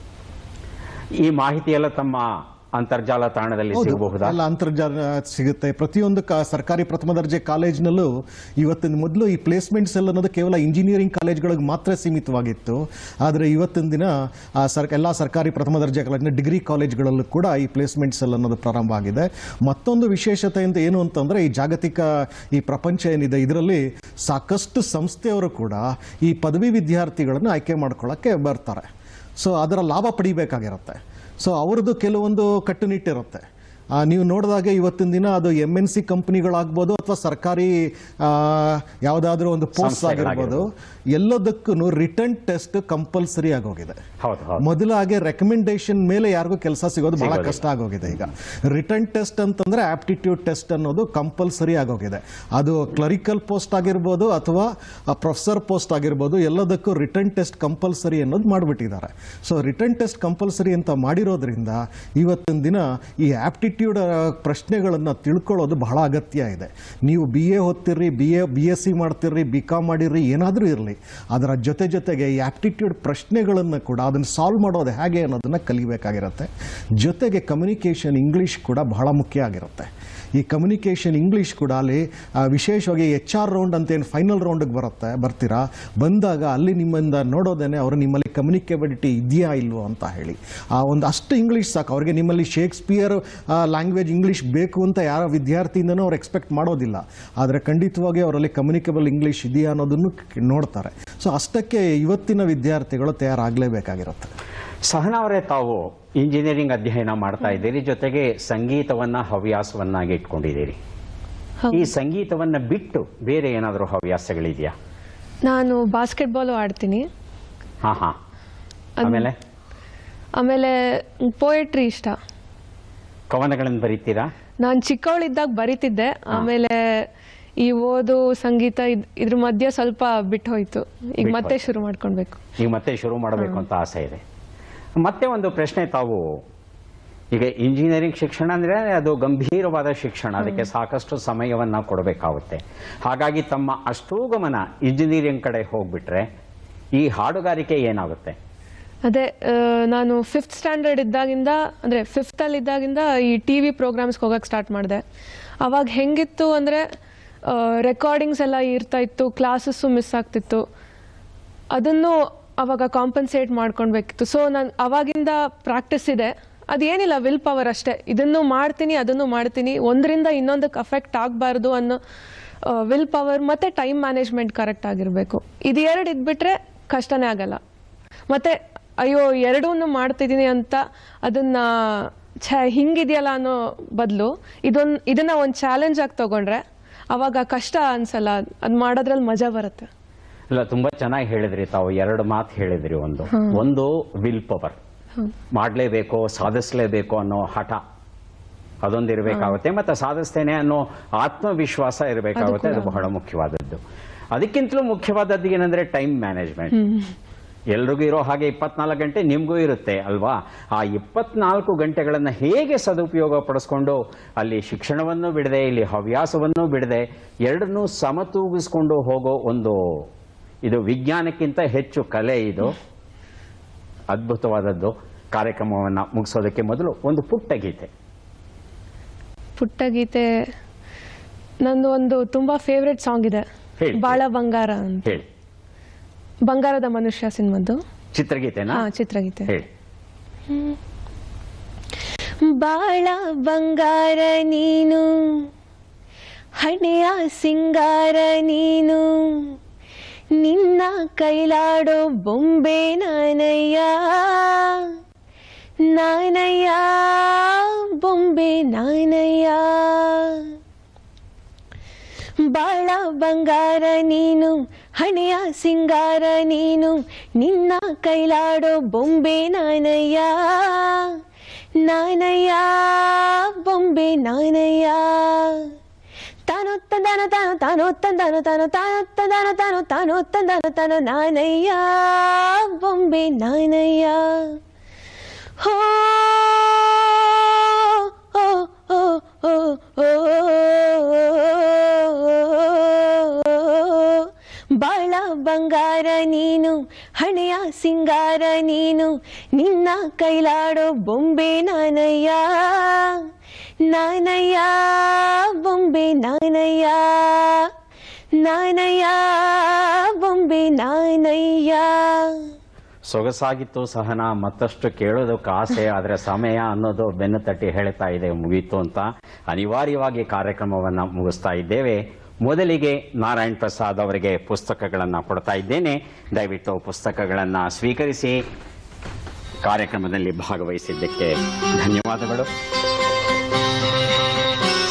ಈ ಮಾಹಿತಿ ಎಲ್ಲ ತಮ್ಮ ಅಂತರ್ಜಾಲ ತಾಣದಲ್ಲಿ ಹೌದು, ಸಿಗಬಹುದಾ ಎಲ್ಲ ಅಂತರ್ಜಾಲ ಸಿಗುತ್ತೆ ಪ್ರತಿಯೊಂದು ಕ ಸರ್ಕಾರಿ ಪ್ರಥಮ ದರ್ಜೆ ಕಾಲೇಜ್ನಲ್ಲೂ ಇವತ್ತಿನ ಮೊದಲು ಈ ಪ್ಲೇಸ್ಮೆಂಟ್ ಸೆಲ್ ಅನ್ನೋದು ಕೇವಲ ಇಂಜಿನಿಯರಿಂಗ್ ಕಾಲೇಜ್ಗಳಿಗೆ ಮಾತ್ರ ಸೀಮಿತವಾಗಿತ್ತು ಆದರೆ ಇವತ್ತಿನ ದಿನ ಆ ಸರ್ ಎಲ್ಲ ಸರ್ಕಾರಿ ಪ್ರಥಮ ದರ್ಜೆ ಕಾಲೇಜಿನ ಡಿಗ್ರಿ ಕಾಲೇಜ್ಗಳಲ್ಲೂ ಕೂಡ ಈ ಪ್ಲೇಸ್ಮೆಂಟ್ ಸೆಲ್ ಅನ್ನೋದು ಪ್ರಾರಂಭ ಆಗಿದೆ ಮತ್ತೊಂದು ವಿಶೇಷತೆ ಅಂತ ಏನು ಅಂತಂದರೆ ಈ ಜಾಗತಿಕ ಈ ಪ್ರಪಂಚ ಏನಿದೆ ಇದರಲ್ಲಿ ಸಾಕಷ್ಟು ಸಂಸ್ಥೆಯವರು ಕೂಡ ಈ ಪದವಿ ವಿದ್ಯಾರ್ಥಿಗಳನ್ನು ಆಯ್ಕೆ ಮಾಡ್ಕೊಳ್ಳೋಕ್ಕೆ ಬರ್ತಾರೆ ಸೊ ಅದರ ಲಾಭ ಪಡಿಬೇಕಾಗಿರುತ್ತೆ ಸೊ ಅವ್ರದ್ದು ಕೆಲವೊಂದು ಕಟ್ಟುನಿಟ್ಟಿರುತ್ತೆ ಆ, ನೀವು ನೋಡಿದಾಗ ಇವತ್ತಿನ ದಿನ ಅದು ಎಮ್ ಎನ್ ಸಿ ಕಂಪ್ನಿಗಳಾಗ್ಬೋದು ಅಥವಾ ಸರ್ಕಾರಿ ಯಾವುದಾದ್ರೂ ಒಂದು ಪೋಸ್ಟ್ ಆಗಿರ್ಬೋದು ಎಲ್ಲದಕ್ಕೂ ರಿಟರ್ನ್ ಟೆಸ್ಟ್ ಕಂಪಲ್ಸರಿ ಆಗೋಗಿದೆ ಹೌದು ಹೌದು ಮೊದಲಾಗೆ ರೆಕಮೆಂಡೇಶನ್ ಮೇಲೆ ಯಾರಿಗೂ ಕೆಲಸ ಸಿಗೋದು ಬಹಳ ಕಷ್ಟ ಆಗೋಗಿದೆ ಈಗ ರಿಟರ್ನ್ ಟೆಸ್ಟ್ ಅಂತಂದ್ರೆ ಆಪ್ಟಿಟ್ಯೂಡ್ ಟೆಸ್ಟ್ ಅನ್ನೋದು ಕಂಪಲ್ಸರಿ ಆಗೋಗಿದೆ ಅದು ಕ್ಲರಿಕಲ್ ಪೋಸ್ಟ್ ಆಗಿರ್ಬೋದು ಅಥವಾ ಪ್ರೊಫೆಸರ್ ಪೋಸ್ಟ್ ಆಗಿರ್ಬೋದು ಎಲ್ಲದಕ್ಕೂ ರಿಟರ್ನ್ ಟೆಸ್ಟ್ ಕಂಪಲ್ಸರಿ ಅನ್ನೋದು ಮಾಡಿಬಿಟ್ಟಿದ್ದಾರೆ ಸೊ ರಿಟರ್ನ್ ಟೆಸ್ಟ್ ಕಂಪಲ್ಸರಿ ಅಂತ ಮಾಡಿರೋದ್ರಿಂದ ಇವತ್ತಿನ ದಿನ ಈ ಆಪ್ಟಿಟ್ಯೂಡ್ ಪ್ರಶ್ನೆಗಳನ್ನು ತಿಳ್ಕೊಳ್ಳೋದು ಬಹಳ ಅಗತ್ಯ ಇದೆ ನೀವು ಬಿ ಎ ಓದ್ತಿರ್ರಿ B A B S C ಮಾಡ್ತಿರ್ರಿ ಬಿ ಕಾಮ್ ಮಾಡಿರ್ರಿ ಏನಾದರೂ ಇರಲಿ ಅದರ ಜೊತೆ ಜೊತೆಗೆ ಈ ಆಪ್ಟಿಟ್ಯೂಡ್ ಪ್ರಶ್ನೆಗಳನ್ನು ಕೂಡ ಅದನ್ನು ಸಾಲ್ವ್ ಮಾಡೋದು ಹೇಗೆ ಅನ್ನೋದನ್ನು ಕಲಿಬೇಕಾಗಿರುತ್ತೆ ಜೊತೆಗೆ ಕಮ್ಯುನಿಕೇಷನ್ ಇಂಗ್ಲೀಷ್ ಕೂಡ ಬಹಳ ಮುಖ್ಯ ಆಗಿರುತ್ತೆ ಈ ಕಮ್ಯುನಿಕೇಷನ್ ಇಂಗ್ಲೀಷ್ ಕೂಡ ಅಲ್ಲಿ ಆ, ವಿಶೇಷವಾಗಿ ಎಚ್ ಆರ್ ರೌಂಡ್ ಅಂತ ಏನು ಫೈನಲ್ ರೌಂಡಿಗೆ ಬರುತ್ತೆ ಬರ್ತೀರಾ ಬಂದಾಗ ಅಲ್ಲಿ ನಿಮ್ಮಿಂದ ನೋಡೋದೇನೆ ಅವರು ನಿಮ್ಮಲ್ಲಿ ಕಮ್ಯುನಿಕೇಬಿಲಿಟಿ ಇದೆಯಾ ಇಲ್ವೋ ಅಂತ ಹೇಳಿ ಆ ಒಂದು ಅಷ್ಟು ಇಂಗ್ಲೀಷ್ ಸಾಕು ಅವ್ರಿಗೆ ನಿಮ್ಮಲ್ಲಿ ಶೇಕ್ಸ್ಪಿಯರ್ ಲ್ಯಾಂಗ್ವೇಜ್ ಇಂಗ್ಲೀಷ್ ಬೇಕು ಅಂತ ಯಾರ ವಿದ್ಯಾರ್ಥಿಯಿಂದನೂ ಅವ್ರು ಎಕ್ಸ್ಪೆಕ್ಟ್ ಮಾಡೋದಿಲ್ಲ ಆದರೆ ಖಂಡಿತವಾಗಿ ಅವರಲ್ಲಿ ಕಮ್ಯುನಿಕೇಬಲ್ ಇಂಗ್ಲೀಷ್ ಇದೆಯಾ ಅನ್ನೋದನ್ನು ಕ್- ನೋಡ್ತಾರೆ ಸೊ ಅಷ್ಟಕ್ಕೆ ಇವತ್ತಿನ ವಿದ್ಯಾರ್ಥಿಗಳು ತಯಾರಾಗಲೇಬೇಕಾಗಿರುತ್ತೆ ಸಹನಾ ಅವರೇ ತಾವು ಇಂಜಿನಿಯರಿಂಗ್ ಅಧ್ಯಯನ ಮಾಡ್ತಾ ಇದ್ದೀರಿ ಜೊತೆಗೆ ಸಂಗೀತವನ್ನ ಹವ್ಯಾಸವನ್ನಾಗಿ ಇಟ್ಕೊಂಡಿದ್ದೀರಿ ಹೌದು. ಈ ಸಂಗೀತವನ್ನ ಬಿಟ್ಟು ಬೇರೆ ಏನಾದರೂ ಹವ್ಯಾಸಗಳಿದೆಯಾ ನಾನು ಬಾಸ್ಕೆಟ್ಬಾಲು ಆಡ್ತೀನಿ ಹಾ ಹಾ ಆಮೇಲೆ ಆಮೇಲೆ ಪೋಯಟ್ರಿ ಇಷ್ಟ ಕವನಗಳನ್ನು ಬರೀತೀರಾ ನಾನು ಚಿಕ್ಕವಳಿದ್ದಾಗ ಬರಿತಿದ್ದೆ ಆಮೇಲೆ ಈ ಓದು ಸಂಗೀತ ಇದ್- ಇದ್ರ ಮಧ್ಯೆ ಸ್ವಲ್ಪ ಬಿಟ್ಟು ಹೋಯ್ತು ಈಗ ಬಿಟ್ಟು ಮತ್ತೆ ಹೋಯ್ತು. ಶುರು ಮಾಡ್ಕೊಳ್ಬೇಕು ಈಗ ಮತ್ತೆ ಶುರು ಮಾಡಬೇಕು ಅಂತ ಆಸೆ ಇದೆ ಮತ್ತೆ ಒಂದು ಪ್ರಶ್ನೆ ತಾವು ಈಗ ಇಂಜಿನಿಯರಿಂಗ್ ಶಿಕ್ಷಣ ಅಂದ್ರೆ ಅದು ಗಂಭೀರವಾದ ಶಿಕ್ಷಣ ಅದಕ್ಕೆ ಸಾಕಷ್ಟು ಸಮಯವನ್ನ ಕೊಡಬೇಕಾಗುತ್ತೆ ಹಾಗಾಗಿ ತಮ್ಮ ಅಷ್ಟೂ ಗಮನ ಇಂಜಿನಿಯರಿಂಗ್ ಕಡೆ ಹೋಗ್ಬಿಟ್ರೆ ಈ ಹಾಡುಗಾರಿಕೆ ಏನಾಗುತ್ತೆ ಅದೇ ಆ, ನಾನು ಫಿಫ್ತ್ ಸ್ಟ್ಯಾಂಡರ್ಡ್ ಇದ್ದಾಗಿಂದ ಅಂದರೆ ಫಿಫ್ತಲ್ಲಿ ಇದ್ದಾಗಿಂದ ಈ ಟಿ ವಿ ಪ್ರೋಗ್ರಾಮ್ಸ್ಗೆ ಹೋಗಕ್ಕೆ ಸ್ಟಾರ್ಟ್ ಮಾಡಿದೆ ಅವಾಗ ಹೆಂಗಿತ್ತು ಅಂದರೆ ರೆಕಾರ್ಡಿಂಗ್ಸ್ ಎಲ್ಲ ಇರ್ತಾ ಇತ್ತು ಕ್ಲಾಸಸ್ಸು ಮಿಸ್ ಆಗ್ತಿತ್ತು ಅದನ್ನು ಅವಾಗ ಕಾಂಪನ್ಸೇಟ್ ಮಾಡ್ಕೊಳ್ಬೇಕಿತ್ತು ಸೊ ನಾನು ಅವಾಗಿಂದ ಪ್ರಾಕ್ಟೀಸ್ ಇದೆ ಅದೇನಿಲ್ಲ ವಿಲ್ ಪವರ್ ಅಷ್ಟೇ ಇದನ್ನು ಮಾಡ್ತೀನಿ ಅದನ್ನು ಮಾಡ್ತೀನಿ ಒಂದರಿಂದ ಇನ್ನೊಂದಕ್ಕೆ ಅಫೆಕ್ಟ್ ಆಗಬಾರ್ದು ಅನ್ನೋ ವಿಲ್ ಪವರ್ ಮತ್ತು ಟೈಮ್ ಮ್ಯಾನೇಜ್ಮೆಂಟ್ ಕರೆಕ್ಟ್ ಆಗಿರಬೇಕು ಇದು ಎರಡು ಇದ್ಬಿಟ್ರೆ ಕಷ್ಟನೇ ಆಗಲ್ಲ ಮತ್ತೆ ಅಯ್ಯೋ ಎರಡೂ ಮಾಡ್ತಿದ್ದೀನಿ ಅಂತ ಅದನ್ನ ಛ ಹಿಂಗಿದೆಯಲ್ಲ ಅನ್ನೋ ಬದಲು ಇದೊಂದು ಇದನ್ನ ಒಂದು ಚಾಲೆಂಜ್ ಆಗಿ ತಗೊಂಡ್ರೆ ಅವಾಗ ಕಷ್ಟ ಅನ್ಸಲ್ಲ ಅದು ಮಾಡೋದ್ರಲ್ಲಿ ಮಜಾ ಬರುತ್ತೆ ಇಲ್ಲ ತುಂಬಾ ಚೆನ್ನಾಗಿ ಹೇಳಿದ್ರಿ ತಾವು ಎರಡು ಮಾತು ಹೇಳಿದ್ರಿ ಒಂದು ಒಂದು ವಿಲ್ ಪವರ್ ಮಾಡಲೇಬೇಕು ಸಾಧಿಸಲೇಬೇಕು ಅನ್ನೋ ಹಠ ಅದೊಂದು ಇರಬೇಕಾಗುತ್ತೆ ಮತ್ತೆ ಸಾಧಿಸ್ತೇನೆ ಅನ್ನೋ ಆತ್ಮವಿಶ್ವಾಸ ಇರಬೇಕಾಗುತ್ತೆ ಅದು ಬಹಳ ಮುಖ್ಯವಾದದ್ದು ಅದಕ್ಕಿಂತಲೂ ಮುಖ್ಯವಾದದ್ದು ಏನಂದ್ರೆ ಟೈಮ್ ಮ್ಯಾನೇಜ್ಮೆಂಟ್ ಎಲ್ರಿಗೂ ಇರೋ ಹಾಗೆ ಇಪ್ಪತ್ನಾಲ್ಕು ಗಂಟೆ ನಿಮಗೂ ಇರುತ್ತೆ ಅಲ್ವಾ ಆ ಇಪ್ಪತ್ನಾಲ್ಕು ಗಂಟೆಗಳನ್ನು ಹೇಗೆ ಸದುಪಯೋಗ ಪಡಿಸ್ಕೊಂಡು ಅಲ್ಲಿ ಶಿಕ್ಷಣವನ್ನು ಬಿಡದೆ ಇಲ್ಲಿ ಹವ್ಯಾಸವನ್ನು ಬಿಡದೆ ಎರಡನ್ನೂ ಸಮತೂಗಿಸ್ಕೊಂಡು ಹೋಗೋ ಒಂದು ಇದು ವಿಜ್ಞಾನಕ್ಕಿಂತ ಹೆಚ್ಚು ಕಲೆ ಇದು ಅದ್ಭುತವಾದದ್ದು ಕಾರ್ಯಕ್ರಮವನ್ನು ಮುಗಿಸೋದಕ್ಕೆ ಮೊದಲು ಒಂದು ಪುಟ್ಟ ಗೀತೆ ಪುಟ್ಟ ಗೀತೆ ನಂದು ಒಂದು ತುಂಬಾ ಫೇವ್ರೆಟ್ ಸಾಂಗ್ ಇದೆ ಹೇಳಿ. ಬಾಳ ಬಂಗಾರ ಅಂತ ಹೇಳಿ ಬಂಗಾರದ ಮನುಷ್ಯ ಸಿನಿಮಾದ್ದು ಚಿತ್ರಗೀತೆನಾ ಹಾ ಚಿತ್ರಗೀತೆ ಹೇಳಿ ಬಾಳ ಬಂಗಾರ ನೀನು ಹಣೆಯ ಸಿಂಗಾರ ನೀನು ನಿನ್ನ ಕೈಲಾಡೋ ಬೊಂಬೆ ನಾನಯ್ಯ ನಾನಯ್ಯ ಬೊಂಬೆ ನಾನಯ್ಯ ಬಾಳ ಬಂಗಾರ ನೀನು ಹಣೆಯ ಸಿಂಗಾರ ನೀನು ನಿನ್ನ ಕೈಲಾಡೋ ಬೊಂಬೆ ನಾನಯ್ಯ ನಾನಯ್ಯ ಬೊಂಬೆ ನಾನಯ್ಯ ತಾನು ತಂದಾನು ತಾನು ತಾನು ತಂದಾನು ತಾನು ತಾನು ತಂದಾನು ತಾನು ತಾನು ತಂದಾನು ತಾನು ನಾನಯ್ಯ ಬೊಂಬೆ ನಾನಯ್ಯ ಹೋ ಓ ಓ ಓ ಓ ಬಾಳ ಬಂಗಾರ ನೀನು ಹಣೆಯ ಸಿಂಗಾರ ನೀನು ನಿನ್ನ ಕೈಲಾಡೋ ಬೊಂಬೆ ನಾನಯ್ಯ ನಾನಯ್ಯ ಬೊಂಬೆ ನಾನಯ್ಯ ನಾನಯ್ಯ ಬೊಂಬೆ ನಾನಯ್ಯ ಸೊಗಸಾಗಿತ್ತು ಸಹನ ಮತ್ತಷ್ಟು ಕೇಳೋದಕ್ಕೆ ಆಸೆ ಆದರೆ ಸಮಯ ಅನ್ನೋದು ಬೆನ್ನು ತಟ್ಟಿ ಹೇಳ್ತಾ ಇದೆ ಮುಗೀತು ಅಂತ ಅನಿವಾರ್ಯವಾಗಿ ಕಾರ್ಯಕ್ರಮವನ್ನು ಮುಗಿಸ್ತಾ ಇದ್ದೇವೆ ಮೊದಲಿಗೆ ನಾರಾಯಣ್ ಪ್ರಸಾದ್ ಅವರಿಗೆ ಪುಸ್ತಕಗಳನ್ನು ಕೊಡ್ತಾ ಇದ್ದೇನೆ ದಯವಿಟ್ಟು ಪುಸ್ತಕಗಳನ್ನು ಸ್ವೀಕರಿಸಿ ಕಾರ್ಯಕ್ರಮದಲ್ಲಿ ಭಾಗವಹಿಸಿದ್ದಕ್ಕೆ ಧನ್ಯವಾದಗಳು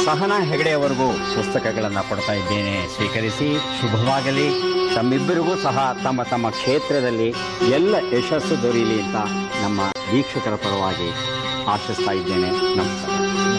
ಸಹನಾ ಹೆಗಡೆಯವರೆಗೂ ಪುಸ್ತಕಗಳನ್ನು ಕೊಡ್ತಾ ಇದ್ದೇನೆ ಸ್ವೀಕರಿಸಿ ಶುಭವಾಗಲಿ ತಮ್ಮಿಬ್ಬರಿಗೂ ಸಹ ತಮ್ಮ ತಮ್ಮ ಕ್ಷೇತ್ರದಲ್ಲಿ ಎಲ್ಲ ಯಶಸ್ಸು ದೊರೆಯಲಿ ಅಂತ ನಮ್ಮ ವೀಕ್ಷಕರ ಪರವಾಗಿ ಆಶಿಸ್ತಾ ಇದ್ದೇನೆ ನಮಸ್ಕಾರ